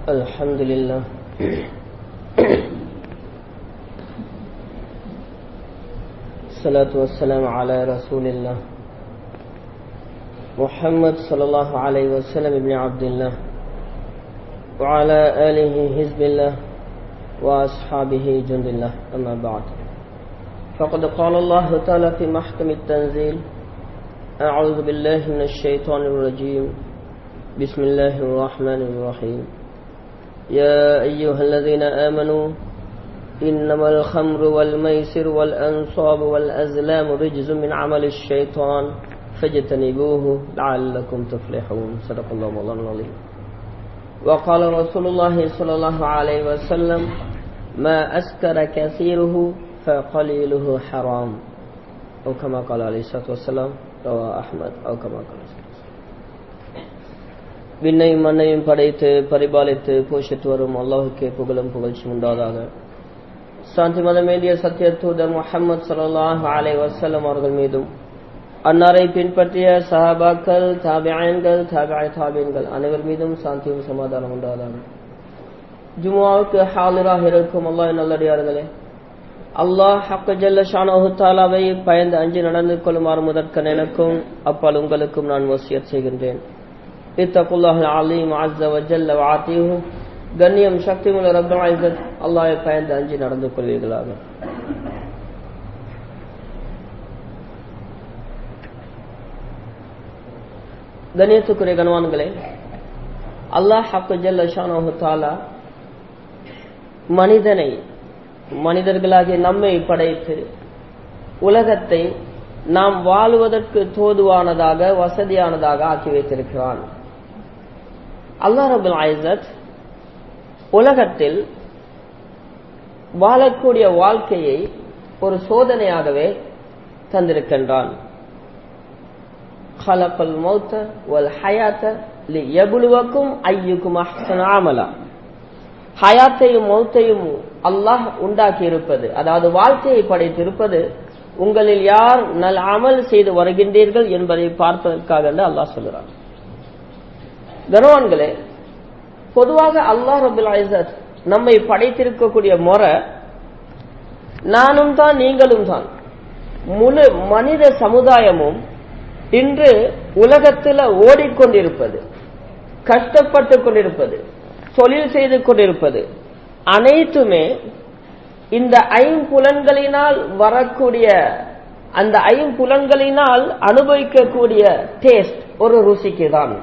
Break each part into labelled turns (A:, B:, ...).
A: الحمد لله الصلاة والسلام على رسول الله محمد صلى الله عليه وسلم ابن عبد الله وعلى آله حزب الله وأصحابه جند الله أما بعد فقد قال الله تعالى في محكم التنزيل أعوذ بالله من الشيطان الرجيم بسم الله الرحمن الرحيم يا أيها الذين آمنوا إنما الخمر والميسر والأنصاب والأزلام رجز من عمل الشيطان فاجتنبوه لعلكم تفلحون صدق الله مولانا العظيم وقال رسول الله صلى الله عليه وسلم ما أسكر كثيره فقليله حرام أو كما قال عليه الصلاة والسلام رواه أحمد أو كما قال விண்ணையும் மண்ணையும் படைத்து பரிபாலித்து போஷித்து வரும் அல்லாஹுக்கே புகழும் புகழ்ச்சி உண்டாதாக சாந்தி மதமேதிய சத்திய தூதர் முகமது சல்லாஹ் அலை வசல்லம் அவர்கள் மீதும் அன்னாரை பின்பற்றிய சஹாபாக்கள் தாபியன்கள் தாபியாய் தாபியன்கள் அனைவர் மீதும் சாந்தியும் சமாதானம் உண்டாதாக ஜுமாவுக்கு ஹாலிராக இருக்கும் அல்லாஹ் நல்லடியார்களே அல்லாஹ் ஹக்கு ஜல்ல ஷானோஹு தாலாவை பயந்து அஞ்சு நடந்து கொள்ளுமாறு முதற்கன் எனக்கும் அப்பால் உங்களுக்கும் நான் வசியத் செய்கின்றேன் இத்தகுல்லாஹ் அலீம் அஸ்ஸ வஜல்ல வாத்திஹு கண்ணியம் சக்தி உள்ள ரப்பல் இஸ்ஸத் அல்லாஹ்வை பயந்து அஞ்சி நடந்து கொள்வீர்களாக கண்ணியத்துக்குரிய கணவான்களே அல்லாஹ் ஹக்கு ஜல்ல ஷானோஹு தாலா மனிதனை மனிதர்களாகிய நம்மை படைத்து உலகத்தை நாம் வாழ்வதற்கு தோதுவானதாக வசதியானதாக ஆக்கி வைத்திருக்கிறான் அல்லா ரபுல் ஐசத் உலகத்தில் வாழக்கூடிய வாழ்க்கையை ஒரு சோதனையாகவே தந்திருக்கின்றான் ஹலப்பல் மௌத்த வல் ஹயாத்த எபுலுவக்கும் ஐயுக்கும் அமலா ஹயாத்தையும் மௌத்தையும் அல்லாஹ் உண்டாக்கி இருப்பது அதாவது வாழ்க்கையை படைத்திருப்பது உங்களில் யார் நல் அமல் செய்து வருகின்றீர்கள் என்பதை பார்ப்பதற்காக என்று அல்லாஹ் சொல்கிறார் கனவான்களே பொதுவாக அல்லாஹ் ரபுல் ஐசத் நம்மை படைத்திருக்கக்கூடிய முறை நானும் தான் நீங்களும் தான் முழு மனித சமுதாயமும் இன்று உலகத்தில் ஓடிக்கொண்டிருப்பது கஷ்டப்பட்டு கொண்டிருப்பது தொழில் செய்து கொண்டிருப்பது அனைத்துமே இந்த ஐம்புலன்களினால் வரக்கூடிய அந்த ஐம்புலன்களினால் அனுபவிக்கக்கூடிய டேஸ்ட் ஒரு ருசிக்கு தான்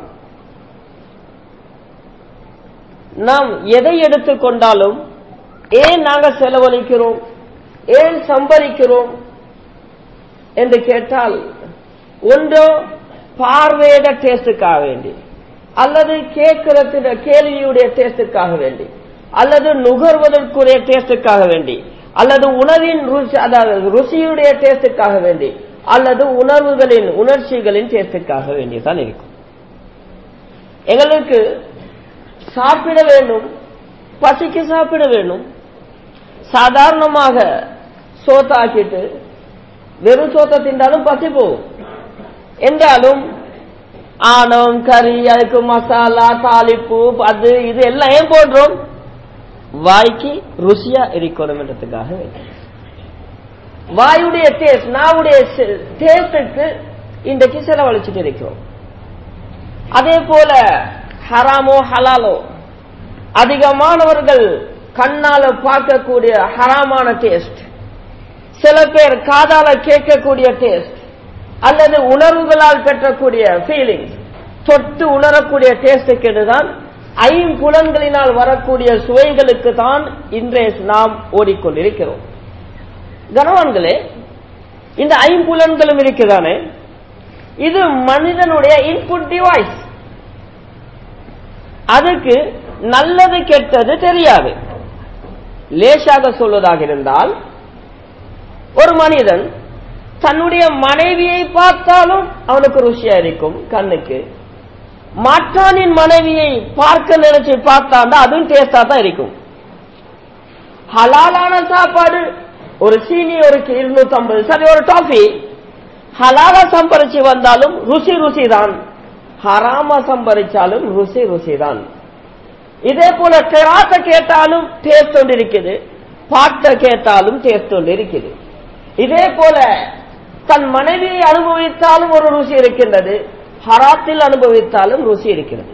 A: நாம் எதை எடுத்துக்கொண்டாலும் ஏன் நாங்கள் செலவழிக்கிறோம் ஏன் சம்பரிக்கிறோம் என்று கேட்டால் ஒன்றோ பார்வையிட டேஸ்டுக்காக வேண்டி அல்லது கேட்கிறத கேள்வியுடைய டேஸ்டுக்காக வேண்டி அல்லது நுகர்வதற்குரிய டேஸ்டுக்காக வேண்டி அல்லது உணவின் ருசி அதாவது ருசியுடைய டேஸ்டுக்காக வேண்டி அல்லது உணர்வுகளின் உணர்ச்சிகளின் டேஸ்டுக்காக வேண்டியதான் இருக்கும் எங்களுக்கு சாப்பிட வேண்டும் பசிக்கு சாப்பிட வேண்டும் சாதாரணமாக சோத்தாக்கிட்டு வெறும் சோத்தை தின்றாலும் பசி போகும் என்றாலும் ஆணவம் கறி அதுக்கு மசாலா தாளிப்பு அது இது எல்லாம் ஏன் போடுறோம் வாய்க்கு ருசியா இருக்கணும்ன்றதுக்காக வாயுடைய டேஸ்ட் நாவுடைய டேஸ்டுக்கு இன்றைக்கு செலவழிச்சுட்டு இருக்கிறோம் அதே போல ஹராமோ ஹலாலோ அதிகமானவர்கள் கண்ணால பார்க்கக்கூடிய ஹராமான டேஸ்ட் சில பேர் காதால கேட்கக்கூடிய டேஸ்ட் அல்லது உணர்வுகளால் பெற்றக்கூடிய ஃபீலிங்ஸ் தொட்டு உணரக்கூடிய டேஸ்டுக்கு தான் ஐம்புலன்களினால் வரக்கூடிய சுவைகளுக்கு தான் இன்றைய நாம் ஓடிக்கொண்டிருக்கிறோம் கனவான்களே இந்த ஐம்புலன்களும் இருக்குதானே இது மனிதனுடைய இன்புட் டிவைஸ் அதுக்கு நல்லது கெட்டது தெரியாது லேசாக சொல்வதாக இருந்தால் ஒரு மனிதன் தன்னுடைய மனைவியை பார்த்தாலும் அவனுக்கு ருசியா இருக்கும் கண்ணுக்கு மாற்றானின் மனைவியை பார்க்க நினைச்சு பார்த்தாண்டா அதுவும் டேஸ்டா தான் இருக்கும் ஹலாலான சாப்பாடு ஒரு சீனி ஒரு இருநூத்தி ஐம்பது சரி ஒரு டாஃபி ஹலாலா சம்பரிச்சு வந்தாலும் ருசி ருசி தான் ஹராமா சம்பரிச்சாலும் ருசி ருசி தான் இதே போல கிராத்த கேட்டாலும் டேஸ்ட் ஒன்று இருக்குது பாட்டை கேட்டாலும் டேஸ்ட் ஒன்று இருக்குது இதே போல தன் மனைவியை அனுபவித்தாலும் ஒரு ருசி இருக்கின்றது ஹராத்தில் அனுபவித்தாலும் ருசி இருக்கிறது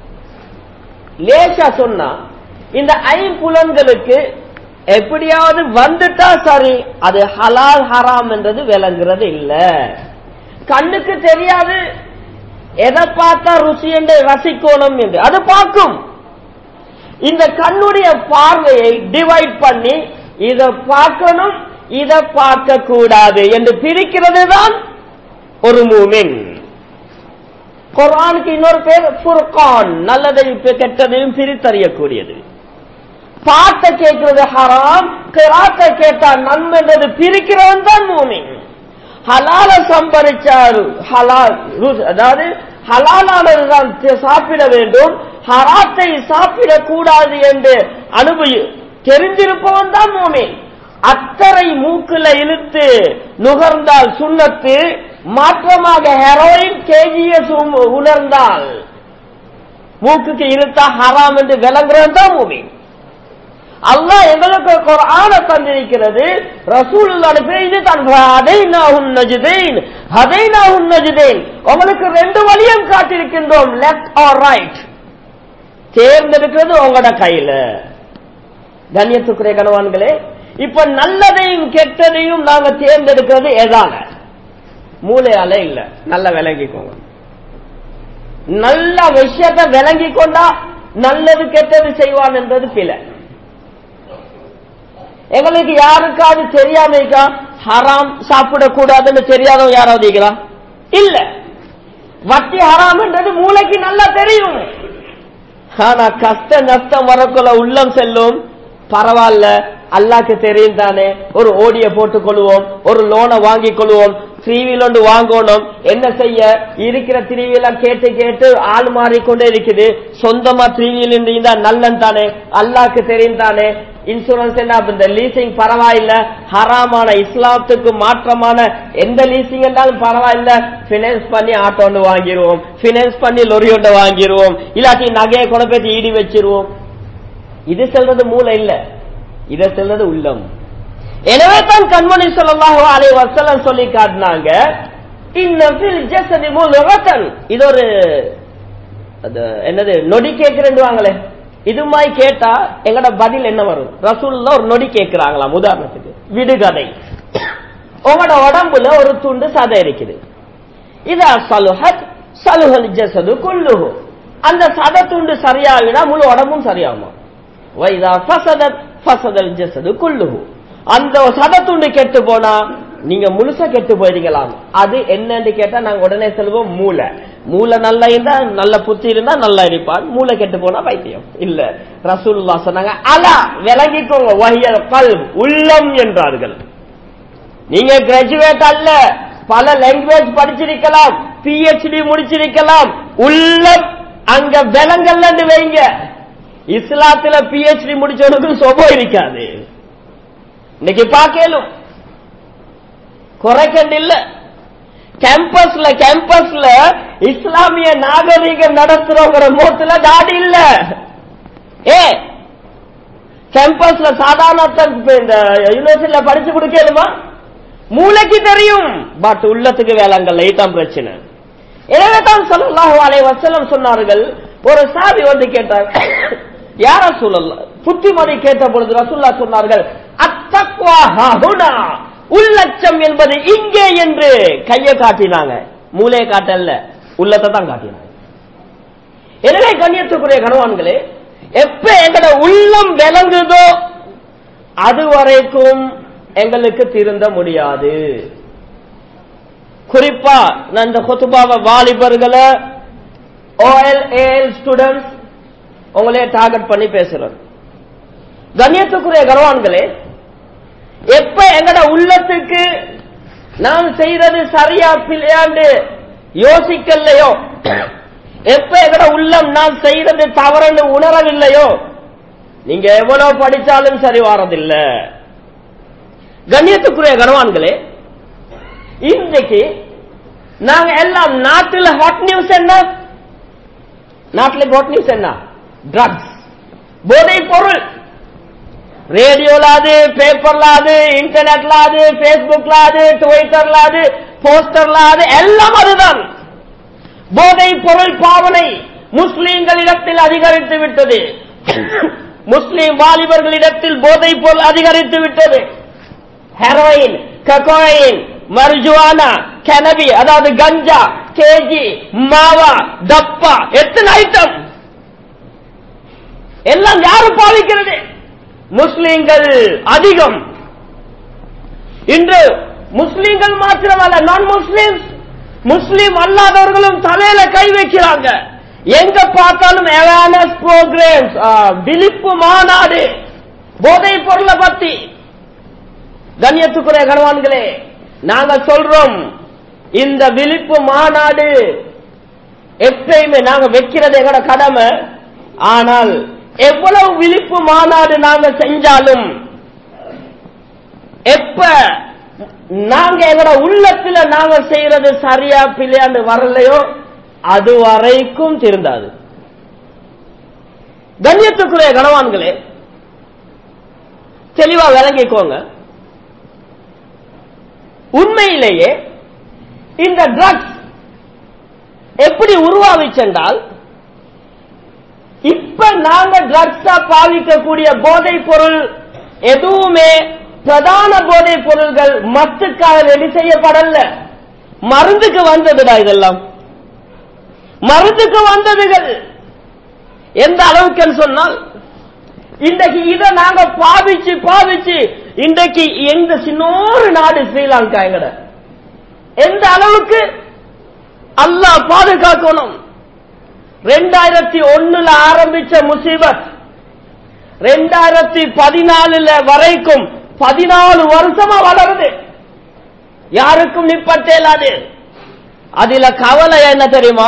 A: லேசா சொன்னா இந்த ஐம்புலன்களுக்கு எப்படியாவது வந்துட்டா சரி அது ஹலால் ஹராம் என்றது விளங்குறது இல்ல கண்ணுக்கு தெரியாது எதை பார்த்தா ருசி என்று ரசிக்கணும் என்று அது பார்க்கும் இந்த கண்ணுடைய பார்வையை டிவைட் பண்ணி இதை பார்க்கணும் இதை பார்க்க கூடாது என்று பிரிக்கிறது தான் ஒரு மூமின் குரானுக்கு இன்னொரு பேர் ஃபுர்கான் நல்லதையும் கெட்டதையும் பிரித்தறியக்கூடியது பாட்டை கேட்கிறது ஹராம் கிராத்தை கேட்டா நன்மைன்றது பிரிக்கிறவன் தான் மூமின் ஹலால சம்பரிச்சாரு ஹலால் அதாவது ஹலாலானதுதான் சாப்பிட வேண்டும் ஹராத்தை சாப்பிடக்கூடாது என்று அனுபவி தெரிஞ்சிருப்பவன் தான் மூமின் அத்தரை மூக்குல இழுத்து நுகர்ந்தால் சுண்ணத்து மாற்றமாக ஹெரோயின் கேஜிஎஸ் உணர்ந்தால் மூக்குக்கு இழுத்தா ஹராம் என்று விளங்குறது தான் மூமின் அல்லாஹ் எங்களுக்கு குர்ஆன தந்திருக்கிறது ரசூல் அனுப்பி இது தான் ஹதைனாஹுன் நஜ்தைன் ஹதைனாஹுன் நஜ்தைன் உங்களுக்கு ரெண்டு வழியும் காட்டியிருக்கின்றோம் லெஃப்ட் ஆர் ரைட் தேர்ந்தெடுக்கிறது உங்களோட கையில கண்ணியத்துக்குரிய கணவான்களே இப்ப நல்லதையும் கெட்டதையும் நாங்க தேர்ந்தெடுக்கிறது எதால மூளையால இல்ல நல்லா விளங்கிக்கோங்க நல்ல விஷயத்தை விளங்கி கொண்டா நல்லது கெட்டது செய்வான் என்றது பிழை எங்களுக்கு யாருக்காவது தெரியாம இருக்கா ஹராம் சாப்பிடக்கூடாதுன்னு தெரியாதவங்க யாராவது இருக்கிறா இல்ல வட்டி ஹராம்ன்றது மூளைக்கு நல்லா தெரியும் ஆனா கஷ்ட நஷ்டம் வரக்குள்ள உள்ளம் செல்லும் பரவாயில்ல அல்லாக்கு தெரியும் தானே ஒரு ஓடிய போட்டுக் கொள்வோம் ஒரு லோனை வாங்கிக் கொள்வோம் த்ரீவீல் ஒன்று வாங்கணும் என்ன செய்ய இருக்கிற த்ரீவீல கேட்டு கேட்டு ஆள் மாறிக்கொண்டே இருக்குது சொந்தமா த்ரீவீல் இருந்தா நல்லன் தானே அல்லாக்கு தெரியும் தானே இன்சூரன்ஸ் என்ன இந்த லீசிங் பரவாயில்ல ஹராமான இஸ்லாத்துக்கு மாற்றமான எந்த லீசிங் இருந்தாலும் பரவாயில்ல பினான்ஸ் பண்ணி ஆட்டோ ஒன்று வாங்கிடுவோம் பினான்ஸ் பண்ணி லொரி ஒன்று வாங்கிடுவோம் இல்லாட்டி நகையை கொண்டு போய் ஈடி வச்சிருவோம் இது செல்றது மூளை இல்ல இதை செல்றது உள்ளம் எனவே தான் கண்மணி சொல்லலாக அலை வசலம் சொல்லி காட்டினாங்க இன்னபில் ஜசதி மூலவத்தன் இது ஒரு அது என்னது நொடி கேட்கிறேன்வாங்களே இது மாதிரி கேட்டா எங்கட பதில் என்ன வரும் ரசூல்ல ஒரு நொடி கேட்கிறாங்களாம் உதாரணத்துக்கு விடுகதை உங்களோட உடம்புல ஒரு துண்டு சதை இருக்குது இதா சலுஹத் சலுஹல் ஜசது குல்லுஹு அந்த சத துண்டு சரியாகினா முழு உடம்பும் சரியாகுமா வைதா ஃபசதத் ஃபசதல் ஜசது குல்லுஹு அந்த சத துண்டு கெட்டு போனா நீங்க முழுசா கெட்டு போயிருக்கலாம் அது என்னன்னு கேட்டா நாங்க உடனே சொல்லுவோம் மூளை மூளை நல்லா இருந்தா நல்ல புத்தி இருந்தா நல்லா இருப்பான் மூளை கெட்டு போனா வைத்தியம் இல்ல ரசூல்லா சொன்னாங்க அலா விளங்கிக்கோங்க வகையல் கல் உள்ளம் என்றார்கள் நீங்க கிராஜுவேட் அல்ல பல லாங்குவேஜ் படிச்சிருக்கலாம் பிஹெச்டி முடிச்சிருக்கலாம் உள்ளம் அங்க விலங்கல்ல வைங்க இஸ்லாத்துல பிஹெச்டி முடிச்சவனுக்கு சொபம் இருக்காது இன்னைக்கு பார்க்கலும் குறைக்கண்டு இல்ல கேம்பஸ்ல கேம்பஸ்ல இஸ்லாமிய நாகரீகம் நடத்துறவங்கிற மோத்துல தாடி இல்ல ஏ கேம்பஸ்ல சாதாரண இந்த யூனிவர்சிட்டியில படிச்சு கொடுக்கலுமா மூளைக்கு தெரியும் பட் உள்ளத்துக்கு வேலைங்கள்ல இதுதான் பிரச்சனை எனவே தான் சொல்லலாஹு அலை வசலம் சொன்னார்கள் ஒரு சாவி வந்து கேட்டார் யார சொல்லல புத்திமதி கேட்ட பொழுது ரசுல்லா சொன்னார்கள் அத்தக்வா ஹுனா உள்ளச்சம் என்பது இங்கே என்று கையை காட்டினாங்க மூளையை காட்டல்ல உள்ளத்தை தான் காட்டினாங்க எனவே கண்ணியத்துக்குரிய கணவான்களே எப்ப எங்கட உள்ளம் விளங்குதோ அது வரைக்கும் எங்களுக்கு திருந்த முடியாது குறிப்பா நான் இந்த கொத்துபாவ வாலிபர்களை ஓஎல் ஏஎல் ஸ்டூடெண்ட்ஸ் உங்களே டார்கெட் பண்ணி பேசுறோம் கண்ணியத்துக்குரிய கனவான்களே எப்ப எங்கட உள்ளத்துக்கு நாம் செய்யறது சரியா பிள்ளையாண்டு யோசிக்கலையோ எப்ப எங்கட உள்ளம் நாம் செய்யறது தவறுன்னு உணரவில்லையோ நீங்க எவ்வளவு படிச்சாலும் சரி வாரதில்லை கண்ணியத்துக்குரிய கனவான்களே இன்றைக்கு நாங்க எல்லாம் நாட்டில் ஹாட் நியூஸ் என்ன நாட்டில் ஹாட் நியூஸ் என்ன ட்ரக்ஸ் போதை பொருள் ரேடியோல அது பேப்பர்ல அது இன்டர்நெட்ல அது பேஸ்புக்ல அது ட்விட்டர்ல அது போஸ்டர்ல அது எல்லாம் அதுதான் போதை பொருள் பாவனை முஸ்லிம்களிடத்தில் அதிகரித்து விட்டது முஸ்லிம் வாலிபர்களிடத்தில் போதை பொருள் அதிகரித்து விட்டது ஹெரோயின் கக்கோயின் மர்ஜுவானா கெனபி அதாவது கஞ்சா கேஜி மாவா டப்பா எத்தனை ஐட்டம் எல்லாம் யாரு பாவிக்கிறது முஸ்லிம்கள் அதிகம் இன்று முஸ்லிம்கள் மாத்திரமல்ல நான் முஸ்லிம் முஸ்லிம் அல்லாதவர்களும் தலையில கை வைக்கிறாங்க எங்க பார்த்தாலும் அவேர்னஸ் ப்ரோக்ராம்ஸ் விழிப்பு மாநாடு போதை பொருளை பத்தி கண்ணியத்துக்குரிய கணவான்களே நாங்க சொல்றோம் இந்த விழிப்பு மாநாடு எப்பயுமே நாங்க வைக்கிறது எங்கட கடமை ஆனால் எவ்வளவு விழிப்பு மாநாடு நாங்க செஞ்சாலும் எப்ப நாங்க எங்கட உள்ளத்துல நாங்க செய்யறது சரியா பிள்ளையாண்டு வரலையோ அது வரைக்கும் திருந்தாது கண்ணியத்துக்குரிய கணவான்களே தெளிவா விளங்கிக்கோங்க உண்மையிலேயே இந்த ட்ரக்ஸ் எப்படி உருவாவிச்சென்றால் இப்ப நாங்க ட்ரக்ஸா பாவிக்கக்கூடிய போதைப் பொருள் எதுவுமே பிரதான போதைப் பொருள்கள் மத்துக்காக ரெடி செய்யப்படல மருந்துக்கு வந்ததுடா இதெல்லாம் மருந்துக்கு வந்ததுகள் எந்த அளவுக்கு சொன்னால் இன்றைக்கு இதை நாங்க பாவிச்சு பாவிச்சு இன்றைக்கு எந்த சின்னோரு நாடு ஸ்ரீலங்கா எங்கட எந்த அளவுக்கு அல்லாஹ் பாதுகாக்கணும் ரெண்டாயிரத்தி ஒண்ணுல ஆரம்பிச்ச முசீபத் ரெண்டாயிரத்தி பதினாலுல வரைக்கும் பதினாலு வருஷமா வளருது யாருக்கும் நிப்பட்டேலாது அதுல கவலை என்ன தெரியுமா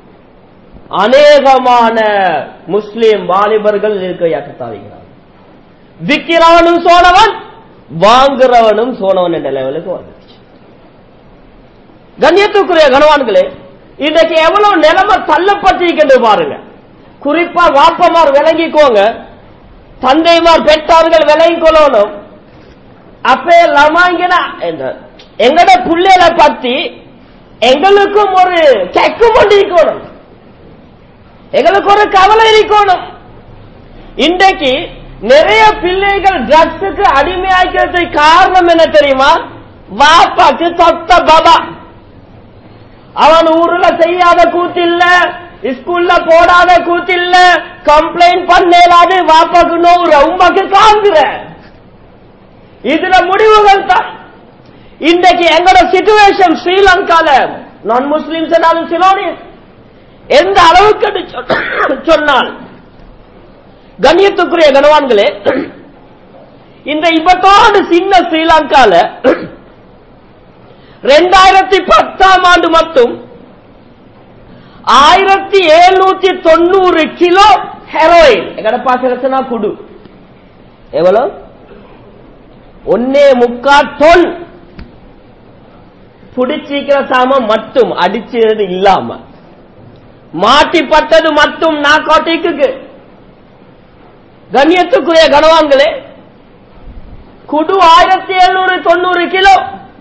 A: அநேகமான முஸ்லிம் வாலிபர்கள் இருக்க ஏற்றத்தாவிக்கிறார் விக்கிறவனும் சோனவன் வாங்குறவனும் சோனவன் என்ற லெவலுக்கு வந்துச்சு கண்ணியத்துக்குரிய கனவான்களே இன்றைக்கு எவ்வளவு நிலைமை தள்ளப்பட்டிருக்கின்றது பாருங்க குறிப்பா வாப்பமார் விளங்கிக்கோங்க தந்தைமார் பெற்றார்கள் விளங்கிக் கொள்ளணும் அப்பே லமாங்கினா எங்கட புள்ளையில பத்தி எங்களுக்கும் ஒரு கெக்கு கொண்டிருக்கணும் எங்களுக்கு ஒரு கவலை இருக்கணும் இன்றைக்கு நிறைய பிள்ளைகள் ட்ரக்ஸுக்கு அடிமையாக்கிறதுக்கு காரணம் என்ன தெரியுமா வாப்பாக்கு தொத்த பாபா அவன் ஊர்ல செய்யாத கூத்தில்ல ஸ்கூல்ல போடாத கூத்தில்ல கம்ப்ளைண்ட் பண்ணலாது வாப்பாக்கு நோவுற உமாக்கு காங்குற இதுல முடிவுகள் தான் இன்றைக்கு எங்களோட சிச்சுவேஷன் ஸ்ரீலங்கால நான் முஸ்லிம்ஸ் என்னாலும் சிலோனியஸ் எந்த அளவுக்கு சொன்னால் கண்ணியத்துக்குரிய கனவான்களே இந்த இப்பத்தோடு சின்ன ஸ்ரீலங்கால ரெண்டாயிரத்தி பத்தாம் ஆண்டு மட்டும் ஆயிரத்தி எழுநூத்தி தொண்ணூறு கிலோ ஹெரோயின் எங்கட பாசனா குடு எவ்வளவு ஒன்னே முக்கா தொன் புடிச்சிக்கிற சாமம் மட்டும் அடிச்சது இல்லாம மாட்டிப்பட்டது மட்டும் நாக்காட்டிக்கு கண்ணியத்துக்குரிய கனவான்களே குடு ஆயிரத்தி எழுநூறு தொண்ணூறு கிலோ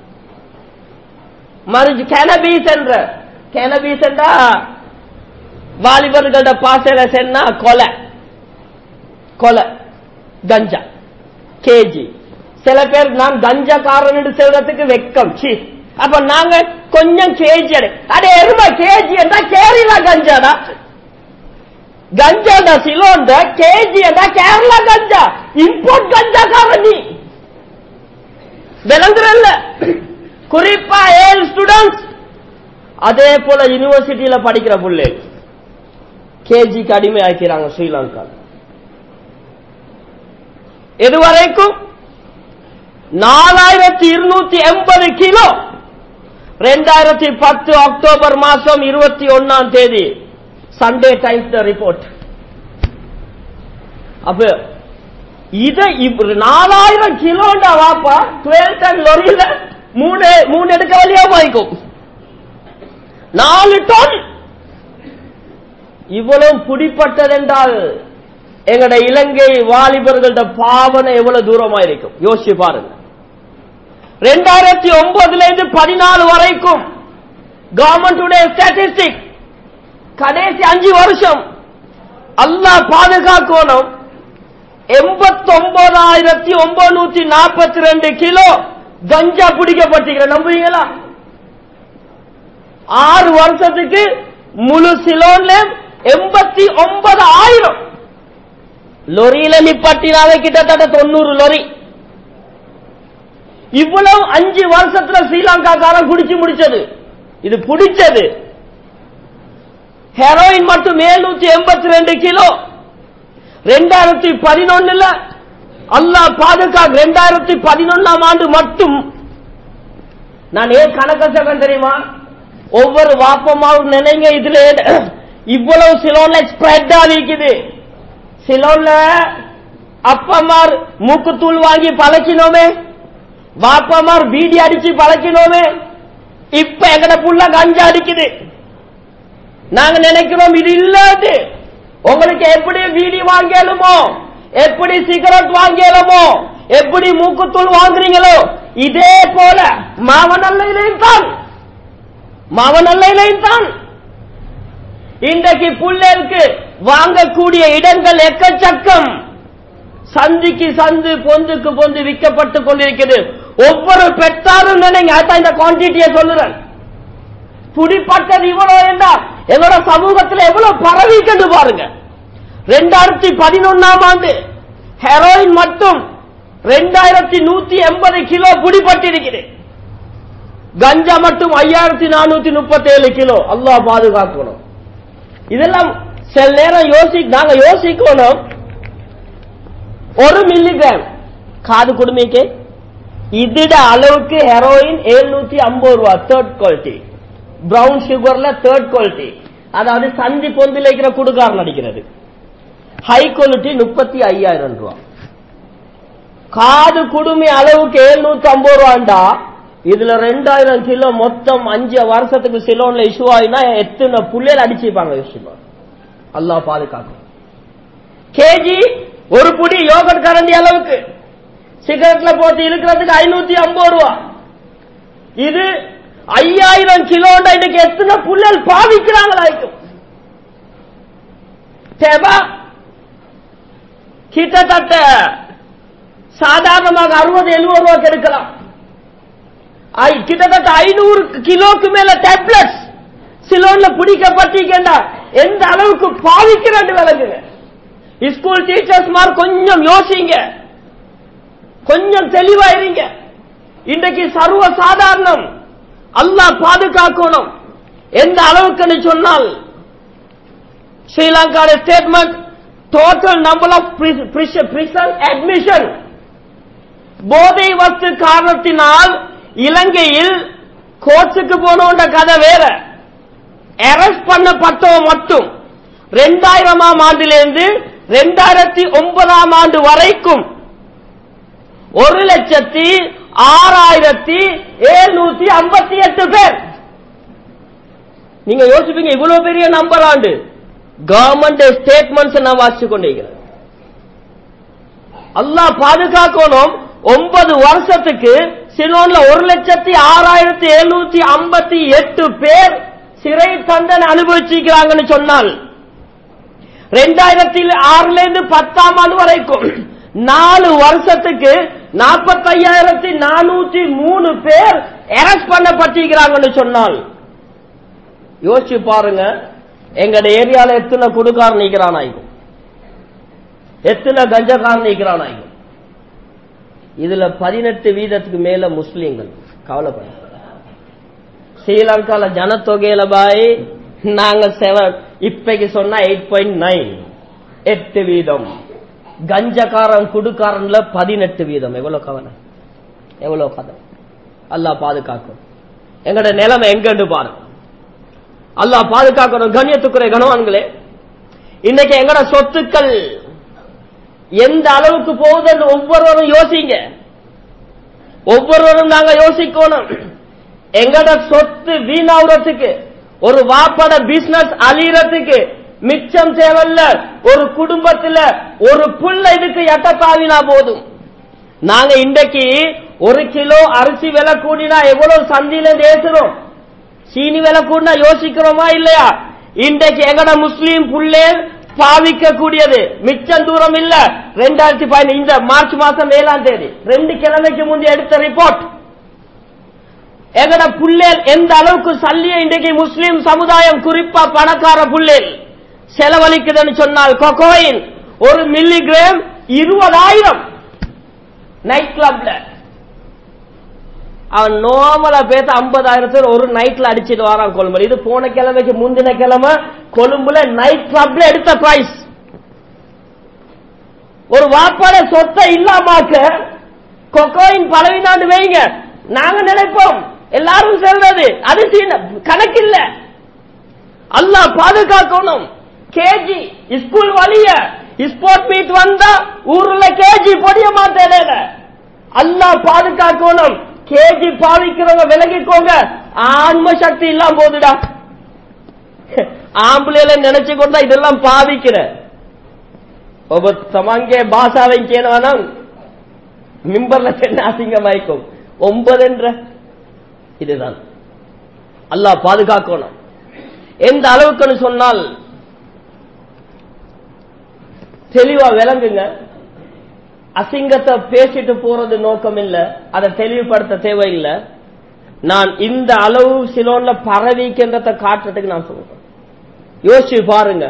A: மறுஜு கெனபீஸ் என்ற கெனபீஸ் என்றா வாலிபர்களோட பாசையில சென்னா கொலை கொலை கஞ்சா கேஜி சில பேர் நான் கஞ்சா காரன் சொல்றதுக்கு வெக்கம் சி அப்ப நாங்க கொஞ்சம் கேஜி அடை அடே எருமை கேஜி என்றா கேரளா கஞ்சாடா கஞ்சாடா சிலோண்ட கேஜி என்றா கேரளா கஞ்சா இம்போர்ட் கஞ்சா காரணி விளங்குறல்ல குறிப்பா ஏழு ஸ்டூடெண்ட்ஸ் அதே போல யூனிவர்சிட்டியில படிக்கிற புள்ளை கேஜிக்கு அடிமை ஆக்கிறாங்க ஸ்ரீலங்கா இதுவரைக்கும் நாலாயிரத்தி இருநூத்தி எண்பது கிலோ ரெண்டாயிரத்தி பத்து அக்டோபர் மாசம் இருபத்தி ஒன்னாம் தேதி சண்டே டைம்ஸ் ரிப்போர்ட் அப்ப இத நாலாயிரம் கிலோண்டா வாப்பா டுவெல் டன் லொரியில மூணு மூணு எடுக்க வழியா வாய்க்கும் நாலு டன் இவ்வளவு பிடிப்பட்டதென்றால் எங்கட இலங்கை வாலிபர்களோட பாவனை எவ்வளவு தூரமா இருக்கும் யோசிச்சு பாருங்க ரெண்டாயிரத்தி ஒன்பதுல இருந்து பதினாலு வரைக்கும் கவர்மெண்டுடைய ஸ்டாட்டிஸ்டிக் கடைசி அஞ்சு வருஷம் அல்லாஹ் பாதுகாக்கணும் எண்பத்தி ஒன்பதாயிரத்தி ஒன்பநூத்தி நாற்பத்தி ரெண்டு கிலோ கஞ்சா பிடிக்கப்பட்டிருக்கிற நம்புவீங்களா ஆறு வருஷத்துக்கு முழு சிலோன்ல எண்பத்தி ஒன்பது ஆயிரம் லொரியில நிப்பாட்டினாவே கிட்டத்தட்ட தொண்ணூறு லொரி இவ்வளவு அஞ்சு வருஷத்துல ஸ்ரீலங்காக்காரன் குடிச்சு முடிச்சது இது பிடிச்சது ஹெரோயின் மட்டும் எழுநூத்தி எண்பத்தி ரெண்டு கிலோ ரெண்டாயிரத்தி பதினொன்னுல அல்லாஹ் பாதுகாக்க ரெண்டாயிரத்தி பதினொன்னாம் ஆண்டு மட்டும் நான் ஏன் கணக்க சொல்றேன் தெரியுமா ஒவ்வொரு வாப்பமாவும் நினைங்க இதுல இவ்வளவு சிலோன்ல ஸ்ப்ரெட் ஆகிக்குது சிலோன்ல அப்பமார் மூக்குத்தூள் வாங்கி பழக்கினோமே வாப்பமார் பீடி அடிச்சு பழக்கினோமே இப்ப எங்கட புள்ள கஞ்சா அடிக்குது நாங்க நினைக்கிறோம் இது இல்லாது உங்களுக்கு எப்படி வீடி வாங்கலுமோ எப்படி சிகரெட் வாங்கலுமோ எப்படி மூக்குத்தூள் வாங்குறீங்களோ இதே போல மாவனல்லையிலையும் தான் மாவனல்லையிலையும் தான் இன்றைக்கு புள்ளருக்கு வாங்கக்கூடிய இடங்கள் எக்கச்சக்கம் சந்திக்கு சந்து பொந்துக்கு பொந்து விற்கப்பட்டு கொண்டிருக்கிறது ஒவ்வொரு பெற்றாரும் நினைங்க அதான் இந்த குவான்டிட்டியை சொல்லுறேன் புடிப்பட்டது இவ்வளவு என்றா எங்களோட சமூகத்தில் எவ்வளவு பரவிக்கண்டு பாருங்க ரெண்டாயிரத்தி பதினொன்னாம் ஆண்டு ஹெரோயின் மட்டும் ரெண்டாயிரத்தி நூத்தி எண்பது கிலோ புடிப்பட்டிருக்கிறது கஞ்சா மட்டும் ஐயாயிரத்தி நானூத்தி முப்பத்தி ஏழு கிலோ அல்லாஹ் பாதுகாக்கணும் இதெல்லாம் சில நேரம் யோசி நாங்க யோசிக்கணும் ஒரு மில்லிகிராம் காது குடுமைக்கு இதிட அளவுக்கு ஹெரோயின் எழுநூத்தி ஐம்பது ரூபா தேர்ட் குவாலிட்டி பிரவுன் சுகர்ல தேர்ட் குவாலிட்டி அதாவது சந்தி பொந்தில் இருக்கிற குடுகாரன் அடிக்கிறது ஹை குவாலிட்டி முப்பத்தி ஐயாயிரம் ரூபா காது குடுமி அளவுக்கு எழுநூத்தி ஐம்பது ரூபாண்டா இதுல ரெண்டாயிரம் கிலோ மொத்தம் அஞ்சு வருஷத்துக்கு சிலோன்ல இஷ்யூ ஆயினா எத்தனை புள்ளையில அடிச்சுப்பாங்க யோசிப்பா அல்லா பாதுகாக்கும் கேஜி ஒரு புடி யோகட் கரண்டி அளவுக்கு சிகரெட்ல போட்டு இருக்கிறதுக்கு ஐநூத்தி ஐம்பது ரூபா இது ஐயாயிரம் கிலோண்டா இன்னைக்கு எத்தனை புள்ளல் பாவிக்கிறாங்களா இருக்கும் தேவா கிட்டத்தட்ட சாதாரணமாக அறுபது எழுபது ரூபாய்க்கு எடுக்கலாம் கிட்டத்தட்ட ஐநூறு கிலோக்கு மேல டேப்லெட்ஸ் சிலோன்ல பிடிக்கப்பட்டீங்கன்னா எந்த அளவுக்கு பாவிக்கிறது விளங்குங்க ஸ்கூல் டீச்சர்ஸ் மாதிரி கொஞ்சம் யோசிங்க கொஞ்சம் தெளிவாயிருங்க இன்றைக்கு சர்வ சாதாரணம் அல்லாஹ் பாதுகாக்கணும் எந்த அளவுக்கு சொன்னால் Sri Lanka statement total number of prison admission போதை வஸ்து காரணத்தினால் இலங்கையில் கோர்ட்ஸுக்கு போனோன்ற கதை வேற அரெஸ்ட் பண்ணப்பட்டவன் மட்டும் ரெண்டாயிரமாம் ஆண்டிலிருந்து ரெண்டாயிரத்தி ஒன்பதாம் ஆண்டு வரைக்கும் ஒரு லட்சத்தி ஆறாயிரத்தி எழுநூத்தி ஐம்பத்தி எட்டு பேர் நீங்க யோசிப்பீங்க இவ்வளவு பெரிய நம்பர் ஆண்டு கவர்மெண்ட் ஸ்டேட்மெண்ட்ஸ் நான் வாசிச்சு கொண்டிருக்கிறேன் அல்லாஹ் பாதுகாக்கணும் ஒன்பது வருஷத்துக்கு சிலோன்ல ஒரு லட்சத்தி ஆறாயிரத்தி எழுநூத்தி ஐம்பத்தி எட்டு பேர் சிறை தண்டனை அனுபவிச்சிருக்கிறாங்கன்னு சொன்னால் ரெண்டாயிரத்தி ஆறுல இருந்து பத்தாம் ஆண்டு வரைக்கும் நாலு வருஷத்துக்கு நாற்பத்தையாயிரத்தி நானூத்தி மூணு பேர் அரெஸ்ட் பண்ணப்பட்டிருக்கிறாங்கன்னு சொன்னால் யோசிச்சு பாருங்க எங்கட ஏரியால எத்தனை குடுக்காரன் நிக்கிறான் ஆகும் எத்தனை கஞ்சக்காரன் நிக்கிறான் ஆகும் இதுல பதினெட்டு வீதத்துக்கு மேல முஸ்லீம்கள் கவலைப்பட ஸ்ரீலங்கால ஜனத்தொகையில பாய் நாங்க செவன் இப்பைக்கு சொன்னா எயிட் பாயிண்ட் நைன் எட்டு வீதம் கஞ்சக்காரன் குடுக்காரன்ல பதினெட்டு வீதம் எவ்வளவு கவலை எவ்வளவு கதை அல்லாஹ் பாதுகாக்கும் எங்கட நிலைமை எங்கன்னு பாருங்க அல்லாஹ் பாதுகாக்கணும் கண்ணியத்துக்குறை கணவான்களே இன்னைக்கு எங்கட சொத்துக்கள் எந்த அளவுக்கு போகுதுன்னு ஒவ்வொருவரும் யோசிங்க ஒவ்வொருவரும் நாங்க யோசிக்கணும் எங்கட சொத்து வீணாவுறதுக்கு ஒரு வாப்பட பிசினஸ் அழியறதுக்கு மிச்சம் தேவையில்ல ஒரு குடும்பத்துல ஒரு புள்ள இதுக்கு எட்டத்தாவினா போதும் நாங்க இன்றைக்கு ஒரு கிலோ அரிசி விலை கூடினா எவ்வளவு சந்தியில ஏசுறோம் சீனி விலை கூடினா யோசிக்கிறோமா இல்லையா இன்றைக்கு எங்கட முஸ்லீம் புள்ளே பாவிக்க கூடியது மிச்சம் தூரம் இல்ல ரெண்டாயிரத்தி பதினஞ்சு இந்த மார்ச் மாசம் ஏழாம் தேதி ரெண்டு கிழமைக்கு முந்தைய எடுத்த ரிப்போர்ட் எங்கட புள்ளேல் எந்த அளவுக்கு சல்லிய இன்றைக்கு முஸ்லீம் சமுதாயம் குறிப்பா பணக்கார புள்ளேல் செலவழிக்குதுன்னு சொன்னால் கொக்கோயின் ஒரு மில்லிகிராம் இருபதாயிரம் நைட் கிளப்ல அவன் நோமலா பேச ஐம்பதாயிரத்துல ஒரு நைட்ல அடிச்சிட்டு வரான் கொழும்புல இது போன கிழமைக்கு முந்தின கிழமை கொழும்புல நைட் கிளப்ல எடுத்த பிரைஸ் ஒரு வாப்பாட சொத்தை இல்லாமாக்க கொக்கோயின் பலவினாண்டு வைங்க நாங்க நினைப்போம் எல்லாரும் சொல்றது அது சீன கணக்கில்ல அல்லாஹ் பாதுகாக்கணும் கேஜி ஸ்கூல் வழிய ஸ்போர்ட் மீட் வந்தா ஊர்ல கேஜி பொடிய மாட்டேன் அல்லாஹ் பாதுகாக்கணும் கேஜி பாவிக்கிறவங்க விலகிக்கோங்க ஆன்ம சக்தி இல்லாம போதுடா ஆம்பளையில நினைச்சு கொண்டா இதெல்லாம் பாவிக்கிற ஒவ்வொருத்தமங்கே பாஷாவை கேனவனம் மிம்பர்ல சென்ன அசிங்கமாய்க்கும் ஒன்பது என்ற இதுதான் அல்லாஹ் பாதுகாக்கணும் எந்த அளவுக்குன்னு சொன்னால் தெளிவா விளங்குங்க அசிங்கத்தை பேசிட்டு போறது நோக்கம் இல்ல அதை தெளிவுபடுத்த தேவையில்லை நான் இந்த அளவு சிலோன்ல பரவிக்கின்றத காட்டுறதுக்கு நான் சொல்றேன் யோசிச்சு பாருங்க